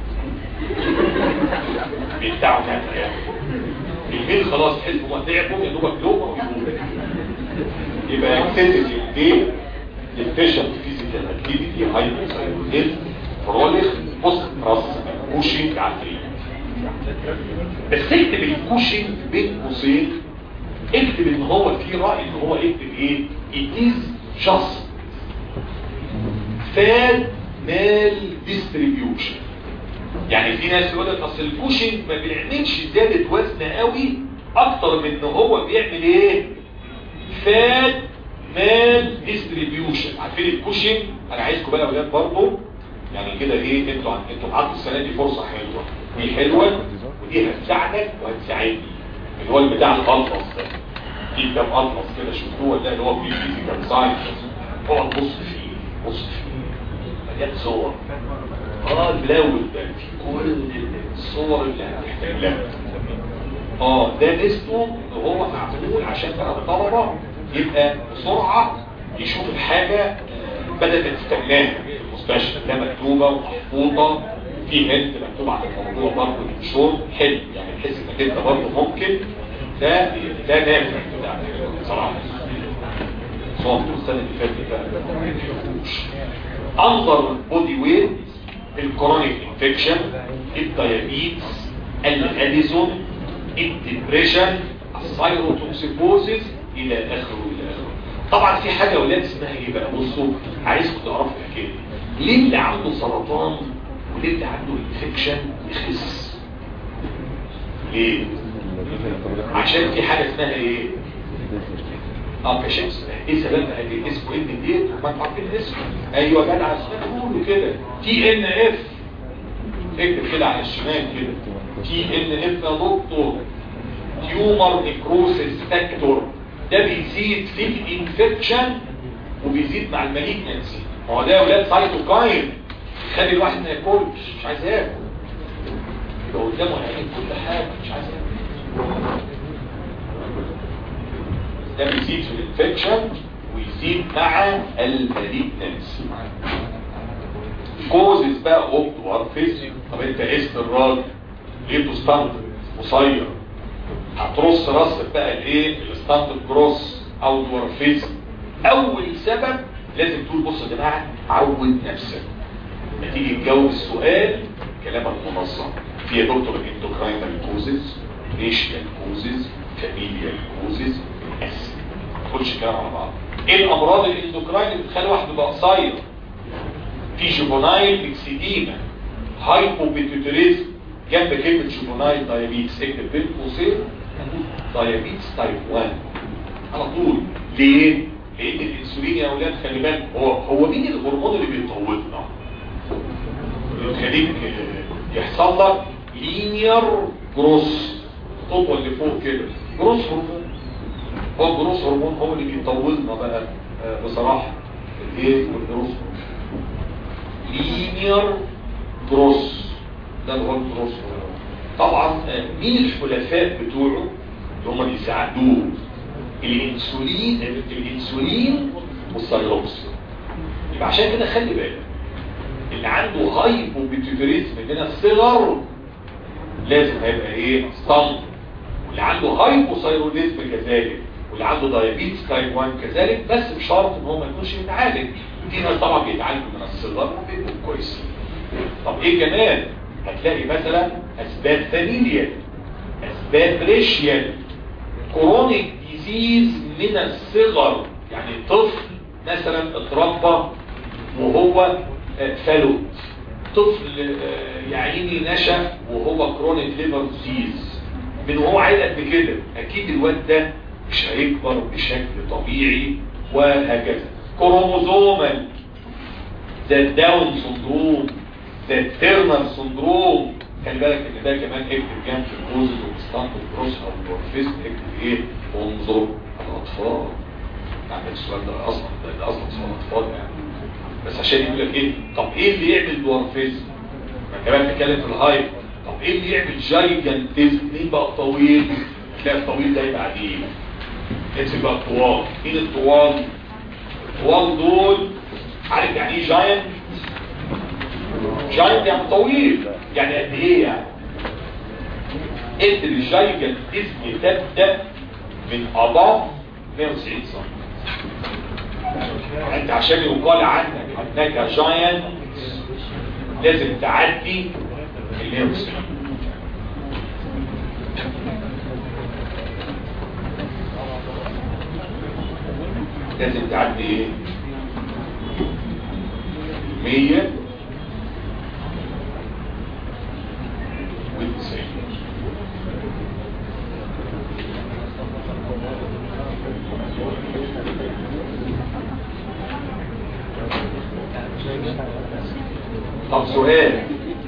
بيدعوا تعمل يعني الميل خلاص حزبوا ما تعبوا يا دوبك لومة ويقولوا يبقى اكسنتي دي efficient physical activity hyperthyroidism فرولخ بوست راس كوشنج عفريت بس اكتب الكوشنج بين قوسين اكتب ان هو في رأي ان هو اكتب ايه it is just fat male distribution يعني في ناس يقول لك اصل الكوشنج ما بيعملش زيادة وزن قوي اكتر من ان هو بيعمل ايه فات مال ديستريبيوشن عارفين الكوشنج انا عايزكم بقى يا اولاد برضه يعني كده ايه انتوا عن- انتوا معاكم السنه دي فرصه حلوه دي حلوه ودي هتساعدك وهتساعدني اللي هو البتاع الاطلس ده في كام اطلس كده شفتوه ولا اللي هو فيه فيزيكال ساينس اقعد بص فيه بص فيه مليان صور اه الملون ده في كل الصور اللي هتحتاج لها اه ده ميزته ان هو معمول عشان بقى الطلبه يبقى بسرعه يشوف الحاجه بدل ما تستناها في المستشفى ده مكتوبه ومحفوظه في هنت مكتوب عن الموضوع برضه شور حلو يعني تحس انك انت برضه ممكن ده ده نافع بتاع بصراحه صوت السنه اللي فاتت بقى ما يحبوش انظر بودي ويت الكرونيك انفكشن الديابيتس الاديسون الدبريشن السايروتوكسيكوزيس الى اخره الى اخره طبعا في حاجه يا ولاد اسمها ايه بقى بصوا عايزكم تعرفوا الحكايه دي. ليه اللي عنده سرطان وليه اللي عنده انفكشن يخس ليه عشان في حاجه اسمها ايه اه كشمس ايه سببها ايه اسمه ايه من ديت ما انتوا عارفين اسمه ايوه جدع قولوا كده تي ان اف اكتب كده على الشمال كده تي ان اف يا دكتور تيومر نيكروسيس فاكتور ده بيزيد في الانفكشن وبيزيد مع المالجنسي ما هو ده يا ولاد سايتوكاين يخلي الواحد ما ياكلش مش عايز ياكل يبقى قدامه هيعمل كل حاجه مش عايز ياكل ده بيزيد في الانفكشن ويزيد مع المالجنسي كوزز بقى اوبت وارفيز طب انت قست الراجل لقيته ستاند قصير هترص راسك بقى الايه الستاند كروس او الورفيز اول سبب لازم تقول بص يا جماعه عود نفسك لما تيجي تجاوب السؤال كلامك منظم في يا دكتور الاندوكراينال كوزز ريشيال كوزز فاميليال كوزز اس ما تقولش كلام على بعض ايه الامراض الاندوكراين اللي بتخلي واحد يبقى قصير في جوفونايل اكسيديما هايبوبيتوتريزم جنب كلمة جوفونايل دايابيتس اكتب بين قوسين دايابيتس تايب 1 على طول ليه؟ لان الانسولين يا اولاد خلي بالك هو هو مين الهرمون اللي بيطولنا؟ يخليك آه، يحصل لك لينير جروس تطول لفوق كده جروس هرمون هو الجروس هرمون هو اللي بيطولنا بقى آه، بصراحة الايه الجروس لينير جروس ده اللي هو الجروس هرمون طبعا آه، مين الحلفاء بتوعه اللي هم بيساعدوه الانسولين الانسولين والثايروكس يبقى عشان كده خلي بالك اللي عنده هايبوبيتيفيريزم من الصغر لازم هيبقى ايه صمت واللي عنده هايبوثايروديزم كذلك واللي عنده دايابيتس تايب 1 كذلك بس بشرط ان هو ما يكونش متعالج في ناس طبعا بيتعالجوا من الصغر وبيبقوا كويسين طب ايه كمان هتلاقي مثلا اسباب فاميليا اسباب ريشيال كرونيك ديزيز من الصغر يعني طفل مثلا اتربى وهو آه، فلوت طفل آه، يا عيني نشأ وهو كرونيك ليفر ديزيز من وهو عيل قد كده اكيد الواد ده مش هيكبر بشكل طبيعي وهكذا كروموزومال ذا داون سندروم ذا تيرنر سندروم خلي بالك ان ده كمان اكتب جنب الكوز وستانت الكروس او الورفيس اكتب ايه انظر الاطفال يعني السؤال ده اصلا ده, ده اصلا سؤال اطفال يعني بس عشان يقول لك ايه طب ايه اللي يعمل دورفيزم ما انت بقى بتتكلم في الهايب طب ايه اللي يعمل جايجانتيزم مين بقى الطويل تلاقي الطويل ده يبقى عديل امسك بقى الطوال مين الطوال الطوال دول عارف يعني ايه جاينت جاينت يعني طويل يعني قد ايه يعني انت الجايجانتيزم تبدا من اضاف 190 سم انت عشان يقال عنك انك جاينت لازم تعدي ال 190 لازم تعدي ايه 100 والتسعين طب سؤال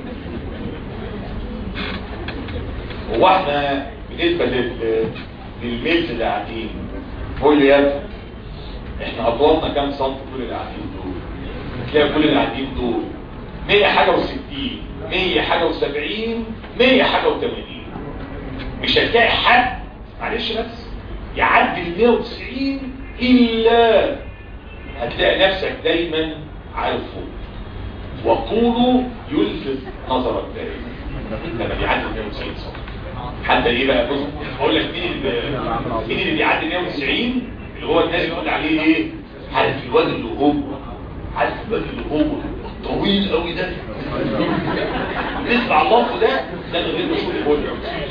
هو احنا بالنسبة لل... للميلز اللي قاعدين قول لي يا ابني احنا اطولنا كام سم كل اللي قاعدين دول تلاقي كل اللي قاعدين دول 100 حاجة و60 100 حاجة و70 100 حاجة و80 مش هتلاقي حد معلش بس يعدي ال 190 الا هتلاقي نفسك دايما عارفه وقوله يلفت نظرك دائما لما بيعدي 190 سم حتى ايه بقى بص بقول لك مين اللي مين اللي بيعدي 190 اللي هو الناس بتقول عليه ايه عارف الواد اللي هو عارف الواد اللي هو الطويل قوي ده نسمع اللفظ ده ده من غير ما اشوف كله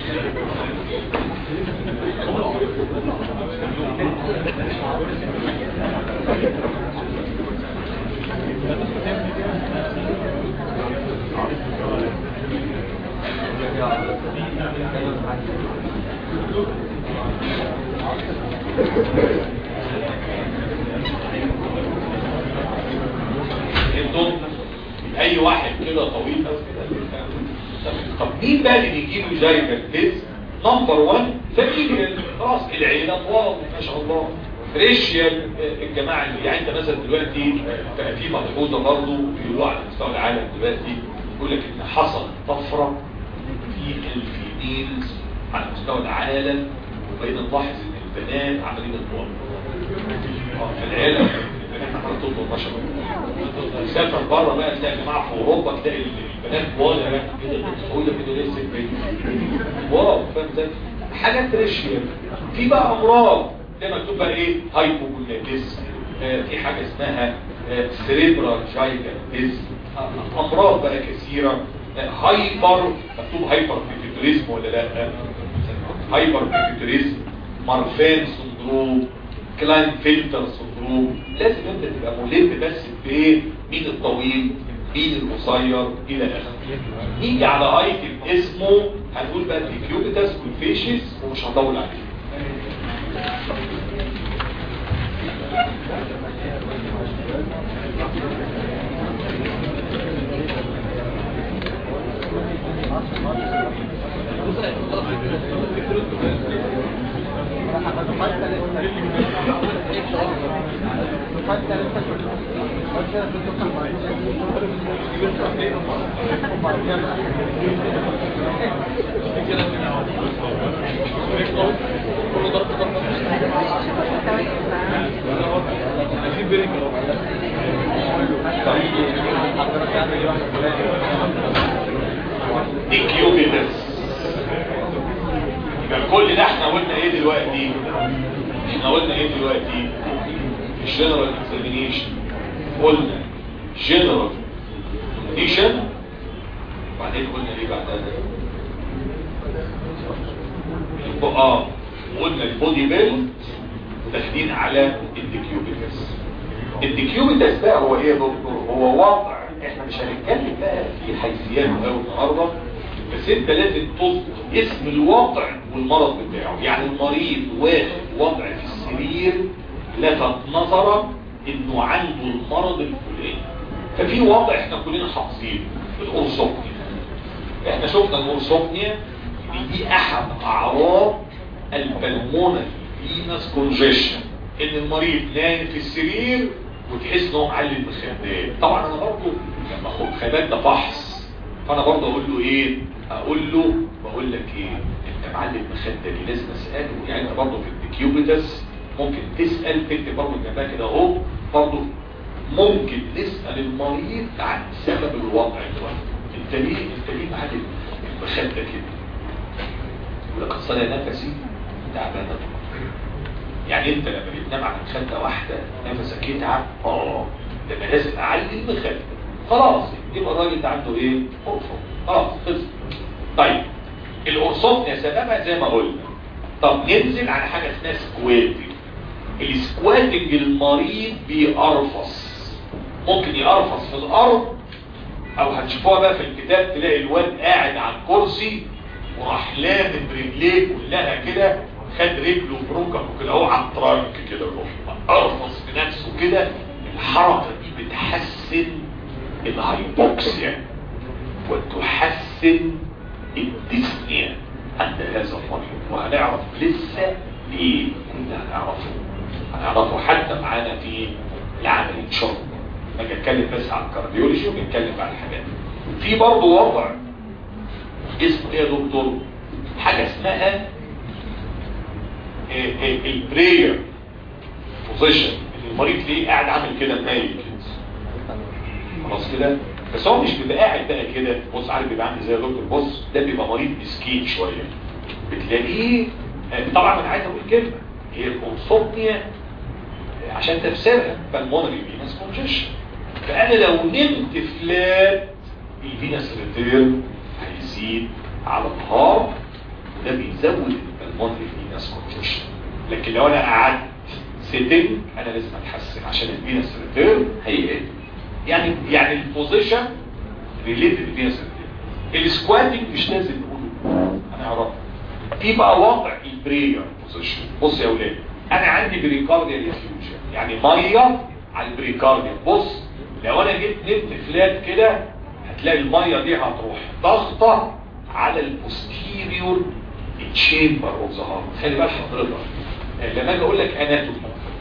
انتم اي واحد كده طويل بس كده طب مين بقى اللي بيجيله زي كالبيز نمبر 1 فاميليال خلاص العيله طوال ما شاء الله ريشيال الجماعه اللي يعني انت مثلا دلوقتي بقى في ملحوظه برضه بيقولوا على مستوى العالم دلوقتي يقول لك ان حصل طفره في الفيميلز على مستوى العالم وبقينا نلاحظ ان البنات عمالين يطولوا اه في العيله البنات عماله تطول ما شاء الله تسافر بره بقى تلاقي جماعه في اوروبا تلاقي البنات طوال يا جماعه كده طويله كده ليه ست واو فاهم ازاي حاجات ريشيال في بقى امراض زي ما مكتوب بقى ايه هايبوكولاتيس آه في حاجه اسمها آه سريبرال جايجانتيزم آه امراض بقى كثيره هايبر مكتوب هايبر بيتيتوريزم ولا لا هايبر بيتيتوريزم مارفان سندروم كلاين فلتر سندروم لازم انت تبقى ملم بس بايه مين الطويل مين القصير الى اخره نيجي على ايتم اسمه هنقول بقى الكيوبيتاس والفيشز ومش هطول عليه دي كيوبيتس يبقى كل ده احنا قلنا ايه دلوقتي احنا قلنا ايه دلوقتي الجنرال اكزامينيشن قلنا جنرال كونديشن وبعدين قلنا ايه بعدها الب- اه قلنا البودي بيل داخلين على الديكيوبيتس الديكيوبيتس بقى هو ايه يا دكتور هو وضع احنا مش هنتكلم بقى في حيثياته قوي النهارده بس انت لازم تذكر اسم الوضع والمرض بتاعه يعني المريض واخد وضع في السرير لفت نظرك انه عنده المرض الفلاني ففي وضع احنا كلنا حافظينه الاورثوبنيا احنا شفنا الاورثوبنيا دي, دي احد اعراض البلمونة فينس كونجيشن ان المريض نايم في السرير وتحس ان هو معلي المخدات طبعا انا برضه لما اخد خبات ده فحص فانا برضه اقول له ايه اقول له بقول لك ايه انت معلي المخده دي لازم اساله يعني انت برضه في الديكيوبيتس ممكن تسال تكتب برضه جنبها كده اهو برضه ممكن نسال المريض عن سبب الوضع ده انت ليه انت ليه معلي المخده كده يقول لك اصل انا نفسي تعبان يعني انت لما بتنام على مخده واحده نفسك يتعب اه ده انا لازم اعلي المخده خلاص يبقى الراجل ده عنده ايه قرصه خلاص خلص طيب القرصات يا سلامة زي ما قلنا طب ننزل على حاجه اسمها سكواتنج السكواتنج المريض بيقرفص ممكن يقرفص في الارض او هتشوفوها بقى في الكتاب تلاقي الواد قاعد على الكرسي وراح لامم رجليه كلها كده خد رجله بركبه كده هو على الترنك كده يروح ارفص في نفسه كده الحركه دي بتحسن الهايبوكسيا وتحسن الديسنيا عند هذا المريض وهنعرف لسه ليه كنا هنعرفه هنعرفه حتى معانا في العمل ان شاء الله اجي اتكلم بس عن الكارديولوجي ونتكلم عن الحاجات دي. في برضه وضع اسمه ايه يا دكتور حاجه اسمها البرير بوزيشن المريض ليه قاعد عامل كده نايم كده خلاص كده بس هو مش بيبقى قاعد بقى كده بص عارف بيبقى عامل زي يا دكتور بص ده بيبقى مريض مسكين شويه بتلاقيه آه، طبعا انا عايز اقول كلمه هي الانسومنيا عشان تفسيرها بالمونري فينس كونجيشن فانا لو نمت فلات الفينس ريتير هيزيد على النهار وده بيزود البلمونري فينس كونجيشن لكن لو انا قعدت سيتنج انا لازم اتحسن عشان الفينس ريتير هيقل يعني يعني البوزيشن ريليتد فينس ريتير السكواتنج مش لازم نقوله انا اعرف في بقى وضع البرير بوزيشن بص يا اولاد انا عندي بريكارديال افيوجن يعني ميه على البريكارديال بص لو انا جيت نمت فلات كده هتلاقي الميه دي هتروح ضغطه على البوستيريور تشامبر اوف ذا هارت خلي بالك حضرتك لما اجي اقول لك اناتومي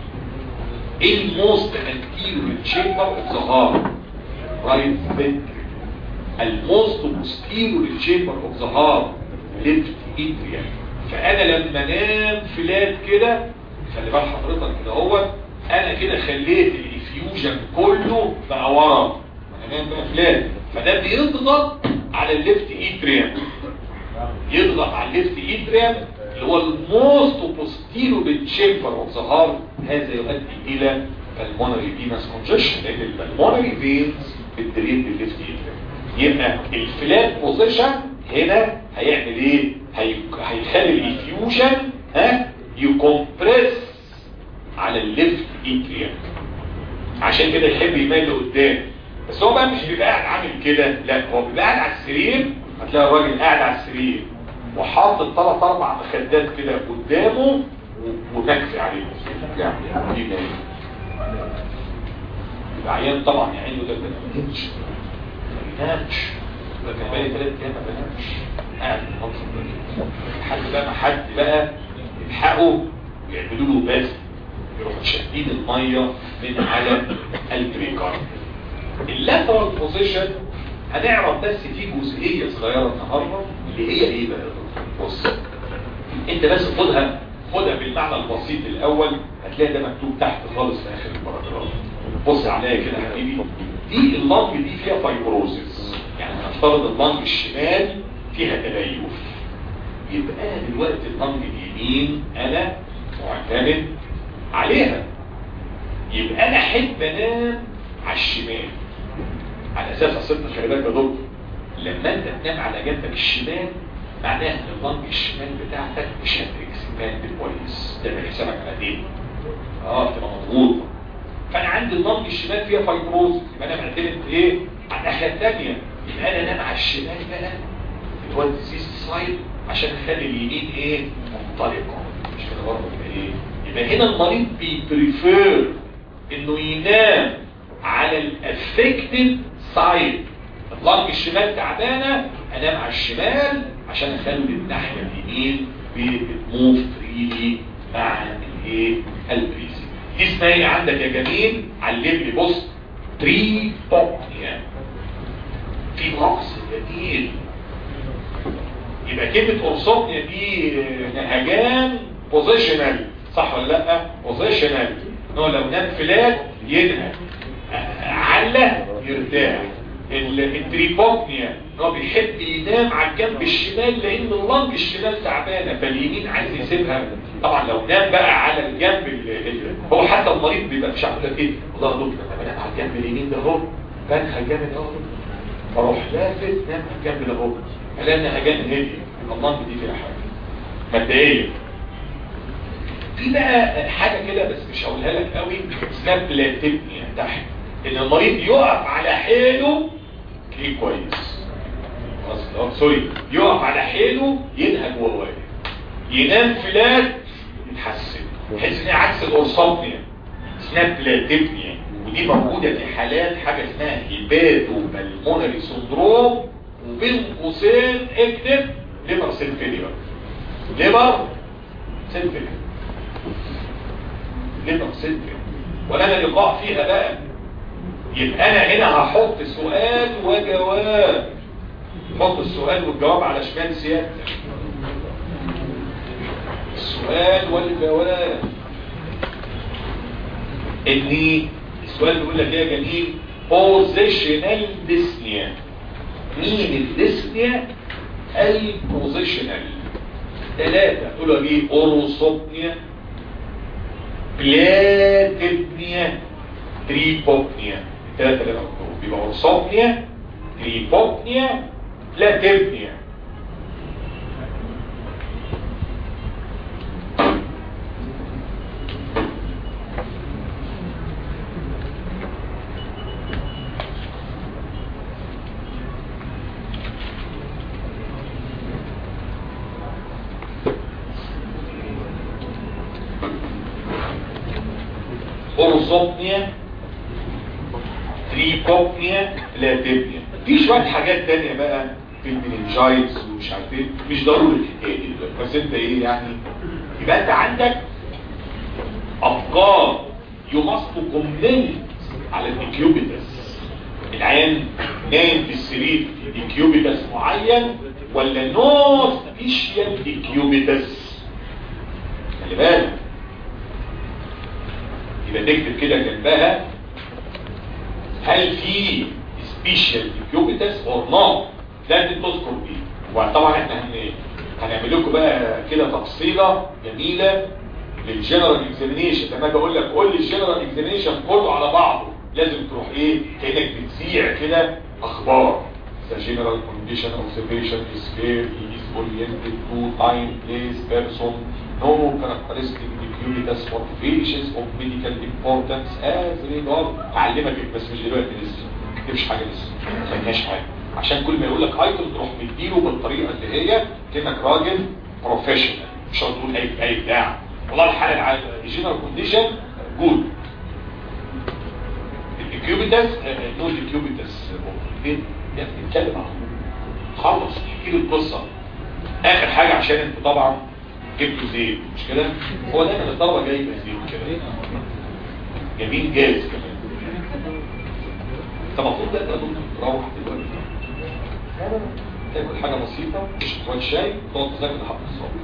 ايه الموست انتيريور تشامبر اوف ذا هارت رايت فنتريكل الموست بوستيريور تشامبر اوف ذا هارت ليفت اتريال فانا لما انام فلات كده خلي بال حضرتك كده هو انا كده خليت الافيوجن كله بقى ورا انا نام بقى فلات فده بيضغط على الليفت اتريال يضغط على الليفت اتريال اللي هو الموست بوستيريور تشامبر اوف ذا هارت هذا يؤدي الى pulmonary venous congestion لان البلمونري فينز بتدريب الليفت اتريال يبقى الفلات بوزيشن هنا هيعمل ايه هي... هيخلي الافيوجن ها يكمبرس على الليفت اتريال عشان كده يحب يميل لقدام بس هو بقى مش بيبقى قاعد عامل كده لا هو بيبقى قاعد على السرير هتلاقي الراجل قاعد على السرير وحاطط ثلاث اربع مخدات كده قدامه و- ومكفي عليه يعني دي نايم يبقى عيان طبعا يا عينه ده ما بينامش ما بينامش ده كان بقالي ثلاث ايام ما بينامش قاعد في المنصب ده لحد بقى ما حد بقى يلحقه ويعملوا له بس يروحوا شادين الميه من على البريكارد اللاترال بوزيشن هنعرف بس في جزئيه صغيره النهارده اللي هي ايه بقى بص انت بس خدها خدها بالمعنى البسيط الاول هتلاقي ده مكتوب تحت خالص في اخر الباراجراف بص عليا كده يا حبيبي دي اللنج دي فيها فايبروزس يعني هنفترض اللنج الشمال فيها تليف يبقى انا دلوقتي اللنج اليمين انا معتمد عليها يبقى انا احب انام على الشمال على اساس اصل انت خلي بالك يا دكتور لما انت تنام على جنبك الشمال معناها ان اللنج الشمال بتاعتك مش هتكسباند كويس تعمل حسابك على ايه؟ اه تبقى مضغوط فانا عندي اللنج الشمال فيها فايبروز يبقى انا معتمد ايه؟ على الناحيه الثانيه يبقى انا انام على الشمال بقى اللي هو الديزيز سايد عشان اخلي اليمين ايه؟ منطلقه مش كده برضه يبقى ايه؟ يبقى هنا المريض بيبريفير انه ينام على الافكتد سايد اللنج الشمال تعبانه انام على الشمال عشان اخلي الناحيه اليمين بتموف فريلي مع الايه البريزي دي اسمها ايه عندك يا جميل علم لي بص تريبوبنيا في لفظ جميل يبقى كلمه اورسوبنيا دي نهجان بوزيشنال صح ولا لا بوزيشنال هو لو نام فلات ينهج علة يرتاح التريبوبنيا هو بيحب ينام على الجنب الشمال لان اللنج الشمال تعبانه فاليمين عايز يسيبها طبعا لو نام بقى على الجنب ال- ال- هو حتى المريض بيبقى مش عارف كده والله يا دكتور انا بنام على الجنب اليمين ده اهو بنهى جامد اهو فاروح لافت نام على الجنب ده اهو الاقي نهجان هدي اللنج دي فيها حاجه مبدئيا في بقى حاجة كده بس مش هقولها لك قوي اسمها بلاتيبنيا تحت ان المريض يقف على حيله تلاقيه كويس خلاص لا، سوري يقف على حيله ينهج وهو واقف ينام فلات يتحسن تحس ان هي عكس الاورسوبنيا اسمها بلاتيبنيا ودي موجودة في حالات حاجة اسمها هيباتو بالمونري سندروم وبين قوسين اكتب ليبر سيل فيلير ليبر سيل فيلير ليبر سيل فيلير ولا لقاء فيها بقى يبقى انا هنا هحط سؤال وجواب حط السؤال والجواب على شمال سيادتك السؤال والجواب اني السؤال بيقول لك ايه يا جميل بوزيشنال ديسنيا مين الديسنيا البوزيشنال ثلاثة تقولوا ايه اوروسوبنيا بلاتبنيا تريبوبنيا الثلاثة اللي مكتوب يبقى اوروسوبنيا تريبوبنيا بلاتبنيا اورزوبنيا تريبوبنيا بلاتبنيا في شوية حاجات تانية بقى في المننجايتس ومش عارف ايه مش ضروري الحكايه دي دلوقتي بس انت ايه يعني يبقى انت عندك افكار يو ماست كومنت على الديكيوبيتس العيان نايم في السرير في ديكيوبيتس معين ولا نو سبيشال ديكيوبيتس خلي بالك يبقى تكتب كده جنبها هل في سبيشال ديكيوبيتس اور نوت لازم تذكر دي وطبعا احنا هن- هنعمل لكم بقى كده تفصيله جميله للجنرال اكزامينيشن لما اجي اقول لك قول لي الجنرال اكزامينيشن كله على بعضه لازم تروح ايه كانك بتذيع كده اخبار The general condition of the patient is fair, he is oriented to time, place, person, no characteristic decubitus or features of medical importance as regard اعلمك بس مش دلوقتي لسه ما تكتبش حاجه لسه ما فيهاش حاجه عشان كل ما يقول لك ايتم تروح مديله بالطريقه اللي هي كانك راجل بروفيشنال مش هتقول اي اي بتاع والله الحاله العاديه الجنرال كونديشن جود الكيوبيتس نو الكيوبيتس فين يا ابني اتكلم اهو خلص احكي لي القصه اخر حاجه عشان انتوا طبعا جبته زيت مش كده هو دايما الطلبه جايبه زيت كده جميل جاز كمان انت المفروض ده تروح دلوقتي تاكل حاجه بسيطه تشرب شويه شاي تقعد تذاكر لحد الصبح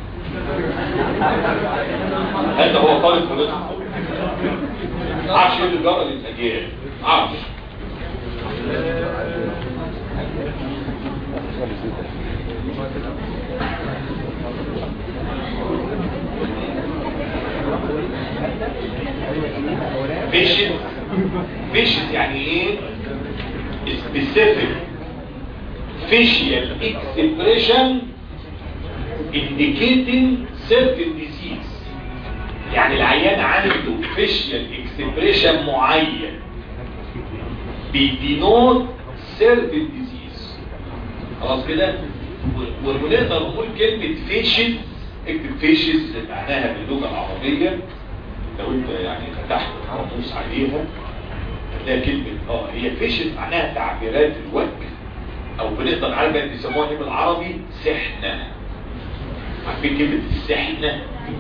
انت هو طالب في الرزق عارفش ايه اللي جرى للاجيال عارفش فيشن فيشن يعني ايه specific facial expression indicating certain disease يعني العيان عنده facial expression معين بيدينوت certain disease خلاص كده و- ونقدر نقول كلمة facial اكتب facial معناها باللغة العربية لو انت يعني فتحت قاموس عليها هتلاقي كلمة اه هي فيشن معناها تعبيرات الوجه او بنقدر عارف ان بيسموها ايه بالعربي سحنة عارفين كلمة السحنة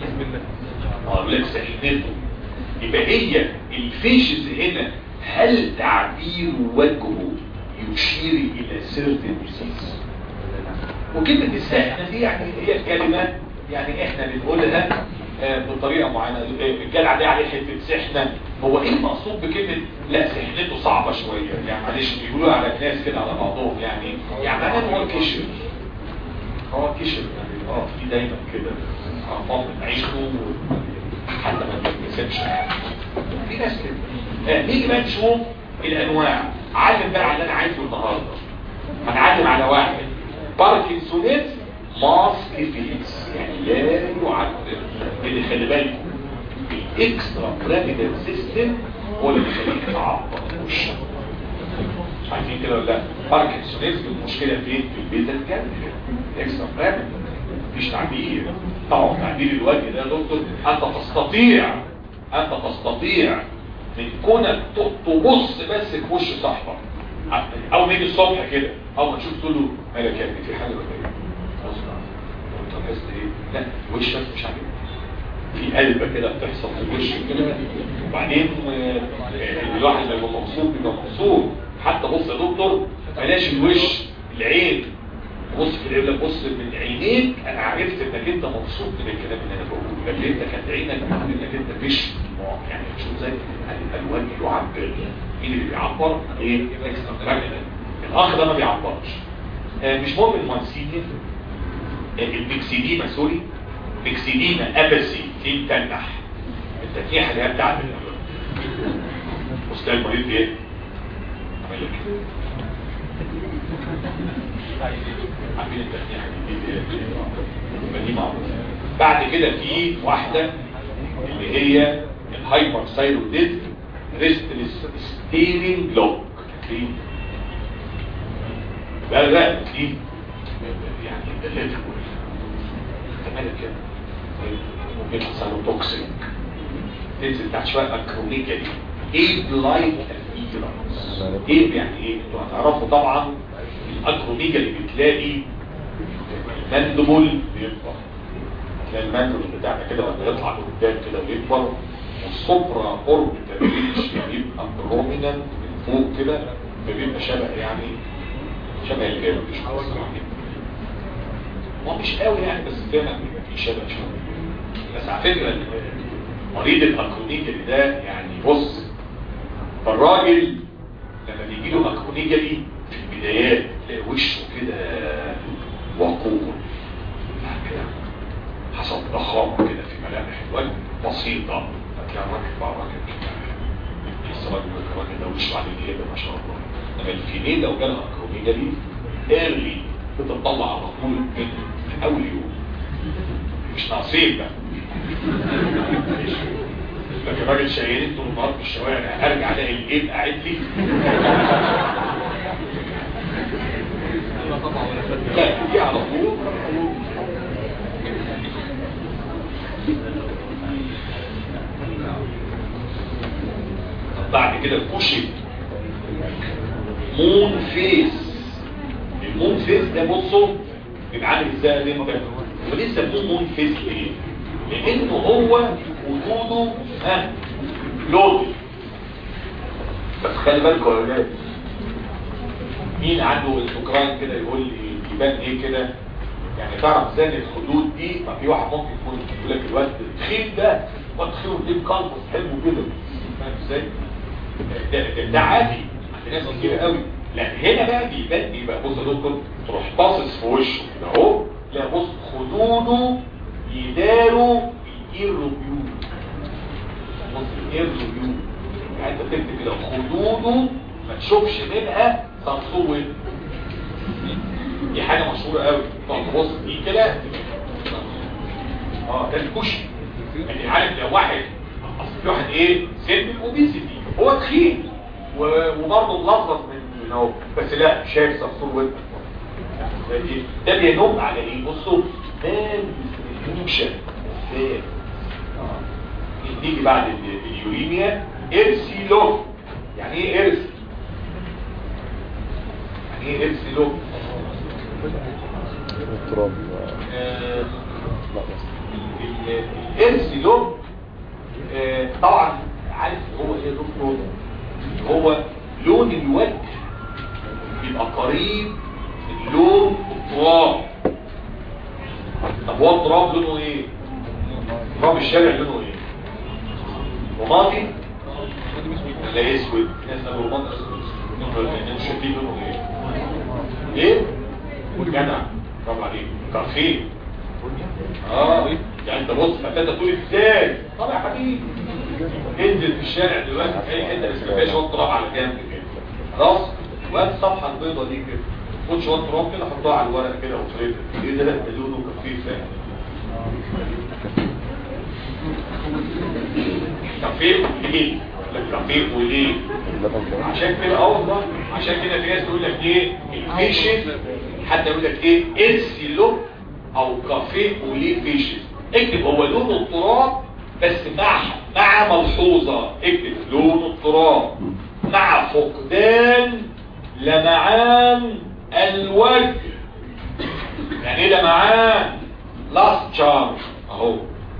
اه يقول لك سحنته يبقى هي الفيشز هنا هل تعبير وجهه يشير الى سيرتن ديزيز وكلمة السحنة دي يعني هي كلمة يعني احنا بنقولها آه، بطريقة معينة آه، الجلع ده عليه حتة سحنة هو ايه المقصود بكلمة لا سحنته صعبة شوية يعني معلش بيقولوا على الناس كده على بعضهم يعني يعني معناه هو كشر هو كشر يعني اه في دايما كده ارقام من عيشته حتى ما بيتنسبش في ناس كده آه، نيجي بقى نشوف الانواع علم بقى على اللي انا عايزه النهارده هنعلم على واحد باركنسونيزم ماسك فيس يعني لا يعبر اللي خلي بالكم الاكسترا براميدال سيستم هو اللي بيخليك تعبر وش عارفين كده ولا لا باركنسونيزم المشكله فين في البيتا الجنب الاكسترا براميدال مفيش تعبير طبعا تعبير الوجه ده يا دكتور انت تستطيع انت تستطيع من كونك ت- تبص بس في وش صاحبك او نيجي الصبح كده اول ما تشوف تقول له مالك يا ابني في حاجه ولا ايه خلاص بقى. طب حاسس ايه لا وشك مش عاجبني في قلبة كده بتحصل في الوش كده وبعدين آه، آه، الواحد لما مبسوط بيبقى مبسوط حتى بص يا دكتور بلاش الوش العين بص في العين بص من عينيك انا عرفت انك انت مبسوط من الكلام اللي انا بقوله لكن انت كانت عينك بتقول انك انت مش يعني شوف زي الالوان يعبر مين اللي بيعبر ايه اكسترا الاخ ده ما بيعبرش آه، مش مهم المنسيدين المكسيديما سوري مكسيديما ابسي دي متنح التنيحه اللي هي بتاعت استاذ المريض ايه عمل لك كده. عارفين التنيحه دي دي دي- دي- دي معروفه بعد كده في واحده اللي هي الهايبر ثايرويديزم ريستلس ستيرنج لوك دي لا لا دي يعني دلتها تمام كده ممكن يحصل له توكسيك تنزل تحت شويه اكرونيكا دي ايه لايك الايجرانس ايه يعني ايه انتوا هتعرفوا طبعا الاكرونيكا اللي بتلاقي المندبل بيكبر تلاقي المندبل بتاعنا كده لما يطلع لقدام كده ويكبر والسوبرا اوربيتال ريتش بيبقى بروميننت من فوق كده فبيبقى شبه يعني شبه الجبل مش الصراحه هو مش قوي يعني بس فعلا بيبقى في شبه شويه بس على فكره مريض الاكرونيجالي ده يعني بص فالراجل لما بيجي له اكرونيجالي في البدايات تلاقي وشه كده وقور كده حصل ضخامه كده في ملامح الوجه بسيطه فتلاقي الراجل بقى راجل كده لسه راجل الراجل ده وشه عليه كده ما شاء الله لما الفيميل لو جالها اكرونيجالي ايرلي بتطلع على طول من اول يوم مش ناقصين بقى لكن راجل شايلين طول النهار في الشوارع ارجع الاقي الايد قاعد لي لا دي على طول طب بعد كده كوشن مون فيس المون فيس ده بصوا بيبقى عامل ازاي يا بنت وليه سموه مون فيس ليه لانه هو وجوده ها لود بس خلي بالكم يا ولاد مين عنده السكران كده يقول لي يبان ايه كده يعني تعرف ازاي ان الخدود دي ما في واحد ممكن يكون يقول لك الواد التخين ده واد تخين وديه قلبه حلو كده فاهم ازاي ده, ده, ده عادي عند ناس كتير قوي لا هنا بقى بيبان ايه بقى بص يا دكتور تروح باصص في وشه كده اهو لا بص خدوده يداروا الاير ريفيو بص الاير ريفيو يعني انت تكتب كده خدوده ما تشوفش منها صنصور دي حاجة مشهورة قوي طب بص دي كده اه ده الكشك يعني عارف لو واحد اصل في واحد ايه سن الاوبيسيتي هو تخين و- وبرضه ملظظ من من اهو بس لا شايف صنصور ودنك ده دي- ده بينم على ايه بصوا مال الفيوشن فات نيجي بعد ال- اليوريميا ارسي لو يعني ايه ارسي يعني ايه ارسي لو
التراب
آه،
لا بس
ال- الارث له آه، طبعا عارف هو ايه دكتور هو لون الوجه بيبقى قريب من لون التراب طب هو التراب لونه ايه تراب الشارع لونه ايه رمادي ولا اسود الناس قالوا رمادي اسود مش شايفين لونه ايه ايه جدع برافو عليك كافيه اه يعني انت بص فانت تقول ازاي طب يا حبيبي انزل في الشارع دلوقتي في اي حته بس ما فيهاش شويه تراب على جنب كده خلاص وهات الصفحه البيضاء دي كده خد شويه تراب كده حطها على الورق كده وفريتها ايه ده لا ده لونه خفيف يعني كافيه ليه؟ لك كافيه وليه؟
اللبن كمان
عشان كده اه والله عشان كده في ناس تقول لك ايه الفيشن حتى يقول لك ايه ارسي لون او كافيه وليه فيشن اكتب هو لون التراب بس مع مع ملحوظه اكتب لون التراب مع فقدان لمعان الوجه يعني ايه لمعان لاست تشارج اهو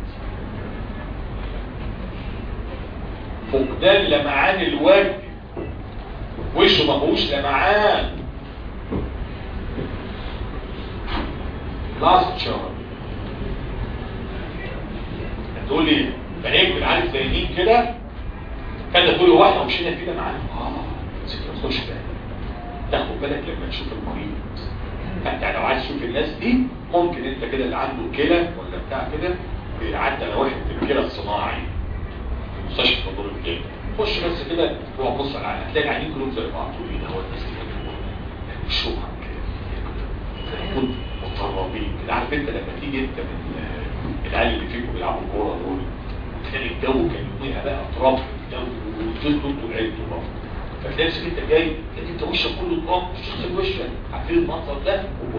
فقدان لمعان الوجه وشه ما فيهوش لمعان لاست شهر تقول لي بنكتب عارف زي مين كده فانت تقول له واحنا وشنا كده معانا اه ست ما تخش بالك تاخد بالك لما تشوف المريض فانت لو عايز تشوف الناس دي ممكن انت كده اللي عنده كلى ولا بتاع كده عدى على واحد في الكلى الصناعي مستشفى دور الجيل خش بس كده روح بص على هتلاقي العينين كلهم زي بعض تقول ايه ده هو الناس دي كده شوفها كده يكون مطربين كده عارف انت لما تيجي انت من آه، العيال اللي فيكم بيلعبوا كوره دول تلاقي الجو كان يوميها بقى تراب الجو وتنطوا انتوا لعبتوا برضه فتلاقي نفسك انت جاي تلاقي انت وشك كله تراب مش تغسل وشك عارفين المنظر ده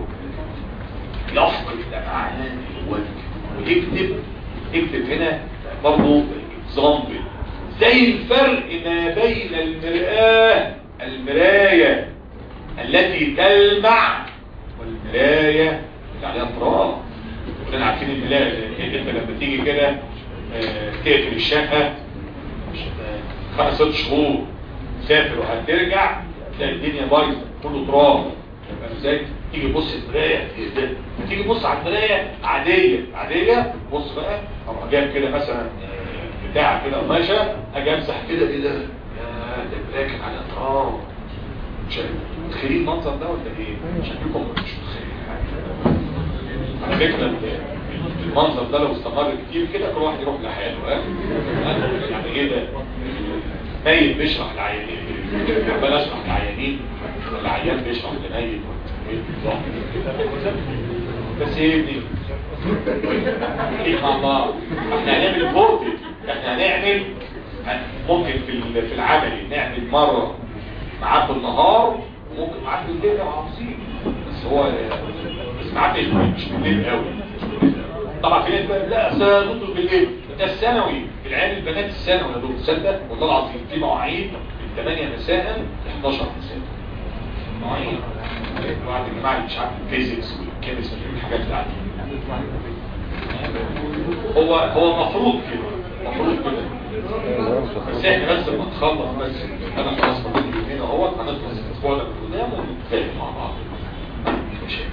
يفقد لمعان الوجه ويكتب اكتب هنا برضه اكزامبل زي الفرق ما بين المرآة المراية التي تلمع والمراية اللي عليها تراب كلنا عارفين المراية انت لما تيجي كده آه، تقفل الشقة خمس ست شهور تسافر وهترجع تلاقي الدنيا بايظه كله تراب فاهم ازاي تيجي تبص المرايه ايه ده تيجي تبص على المرايه عاديه عاديه بص بقى اروح جايب كده مثلا آه، بتاع كده قماشه اجي امسح كده ايه ده يا ده المرايه كان عليها تراب مش متخيلين المنظر ده ولا ايه شكلكم مش متخيلين حاجه على فكره ال- المنظر ده لو استمر كتير كده كل واحد يروح لحاله ها ها؟ يعني ايه ده ميت بيشرح العيانين عمال اشرح العيانين ولا عيان بيشرح لميت ولا ايه بالظبط بس ايه دي ايه مع بعض احنا هنعمل فورتي احنا هنعمل ممكن في ال- في العملي نعمل مره معاه بالنهار وممكن معاه بالليل لو عاوزين بس هو بس معاه مش مش بالليل قوي طبعا في ناس بقى لا اصل نطلب بالليل ده الثانوي العيال البنات الثانوي يا دكتور تصدق والله العظيم في مواعيد من 8 مساء ل 11 مساء مواعيد بعد الجماعه اللي مش عارف الفيزيكس والكيمستري والحاجات بتاعتي هو هو المفروض كده المفروض كده بس احنا بس لما نخلص بس انا خلاص فاضل لي يومين اهوت هنخلص الاسبوع ده من قدام ونتفاهم مع بعض مش مشاكل.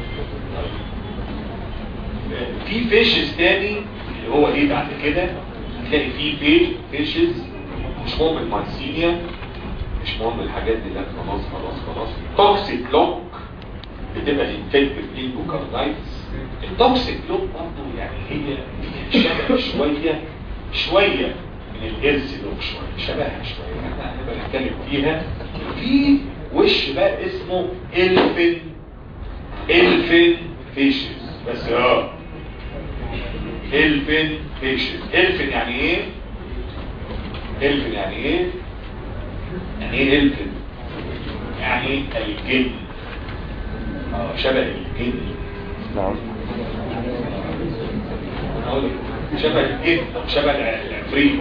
في فيشز تاني اللي هو ايه بعد كده هتلاقي في في فيشز مش مهم المايسينيا مش مهم الحاجات دي لا خلاص خلاص خلاص توكسيك لوك بتبقى انفكتيف اندوكاردايتس التوكسيك لوك برضه يعني هي هي شبه شويه شويه من الهيلث لوك شويه شبهها شويه احنا هنبقى نتكلم فيها في وش بقى اسمه الفين الفين فيشز بس اه الفين فيشز الفين يعني ايه الفين يعني ايه يعني ايه الفين يعني الجن اه شبه الجن
نعم
أنا أقول لك شبه الجن أو شبه الع- العفريت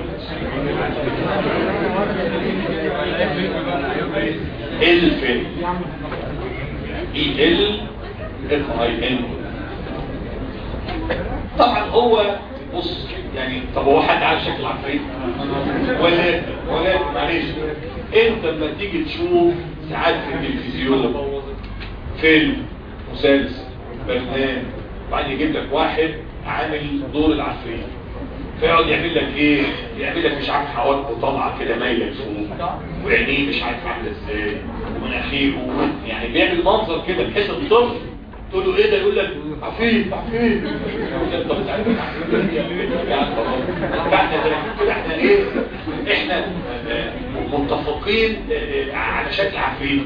الفين اي ال اف اي ان طبعا هو بص يعني طب هو حد عارف شكل العفريت ولا ولا معلش انت لما تيجي تشوف ساعات في التلفزيون فيلم مسلسل برنامج بعدين يجيب لك واحد عامل دور العفريت فيقعد يعمل لك ايه يعمل لك مش عارف حواجبه طالعه كده مايله لفوق وعينيه مش عارف عامله ازاي ومناخيره يعني بيعمل منظر كده بحيث الطفل تقول له ايه ده يقول لك عفريت عفريت طب انت عارف العفريت يعني خلاص. فاحنا كده احنا ايه احنا آه، متفقين آه، آه، على شكل عفريت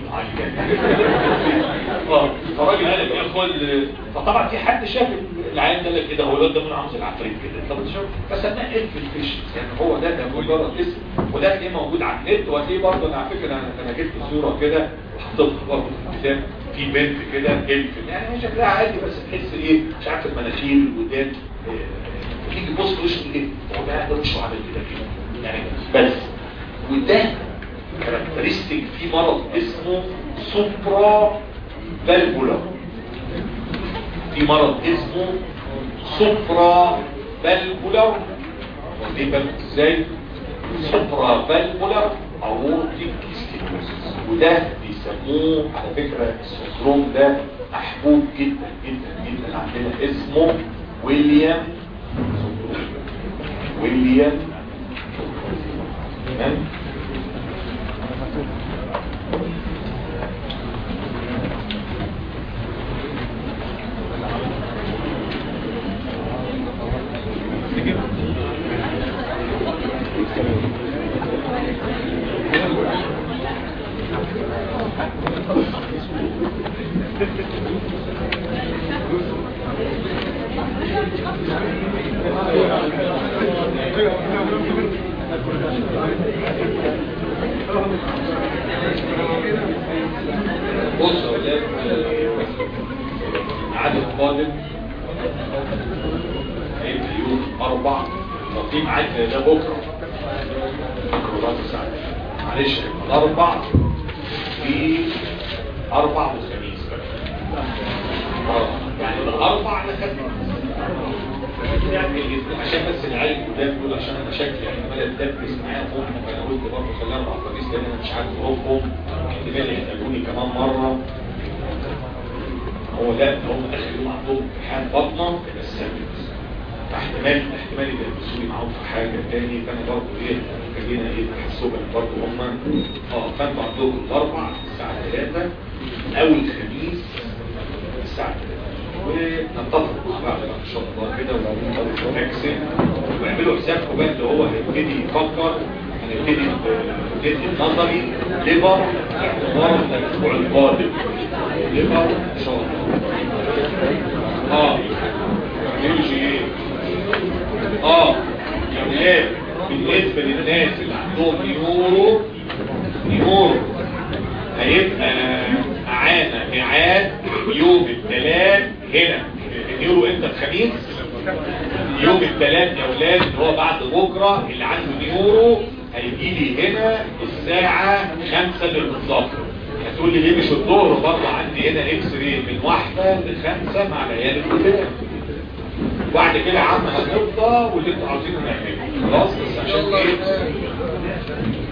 اه فالراجل قال لك ياخد فطبعا في حد شاف العيان ده لك كده هو الواد ده من عاوز العفريت كده طب انت شوف فسماه ايه في الفيش يعني هو ده ده مجرد اسم وده هتلاقيه موجود على النت وهتلاقيه برضه انا على فكره انا انا جبت صوره كده وحطيتها برضه في الكتاب في بنت كده الف يعني هي شكلها عادي بس تحس ايه مش عارف المناخير والودان آه، تيجي تبص في وشه ايه هو ده ده مش عامل كده كده يعني بس وده كاركترستيك في مرض اسمه سوبرا فالفولار في مرض اسمه سوبرا فالفولار ودي بالك ازاي سوبرا فالفولار اورتيك ستينوزيس وده بيسموه على فكرة السندروم ده محبوب جدا جدا جدا عندنا اسمه ويليام سندروم ويليام تمام بص يا ولاد عدد قادم هيبقى يوم أربع وفي ميعاد ده بكرة بكرة بعد الساعة معلش هيبقى الأربع في أربع وخميس بقى آه، يعني الأربع لخميس يعني عشان بس العيال الجداد دول عشان انا شكلي احتمال اتدبس معاهم فانا قلت برضه خلينا اربع خميس لان انا مش عارف ظروفهم احتمال يحتاجوني كمان مره هو لا هم اخر يوم عندهم امتحان بطنه يبقى السبت فاحتمال احتمال يلبسوني معاهم في حاجه تاني فانا برضه ايه خلينا ايه تحسبا برضه هم اه فانتوا عندكم الاربع الساعه 3 او الخميس الساعه 3 ونتفق مع بعض بقى ان شاء الله كده ونكسب واعملوا حسابكم بقى اللي هو هيبتدي يفكر هنبتدي بجد النظري ليبر اعتبار الاسبوع القادم ليبر ان شاء الله اه يمشي ايه اه يا ولاد بالنسبه للناس اللي عندهم نيورو نيورو هيبقى معانا ميعاد يوم الثلاث هنا اليورو امتى الخميس يوم الثلاث يا اولاد اللي هو بعد بكره اللي عنده نيورو هيجي لي هنا الساعه 5 بالظبط هتقول لي ليه مش الظهر برضه عندي هنا اكس راي من واحده لخمسه مع العيال الكبار وبعد كده يا عم هنفضى واللي انتوا عاوزينه نعمله خلاص بس عشان ايه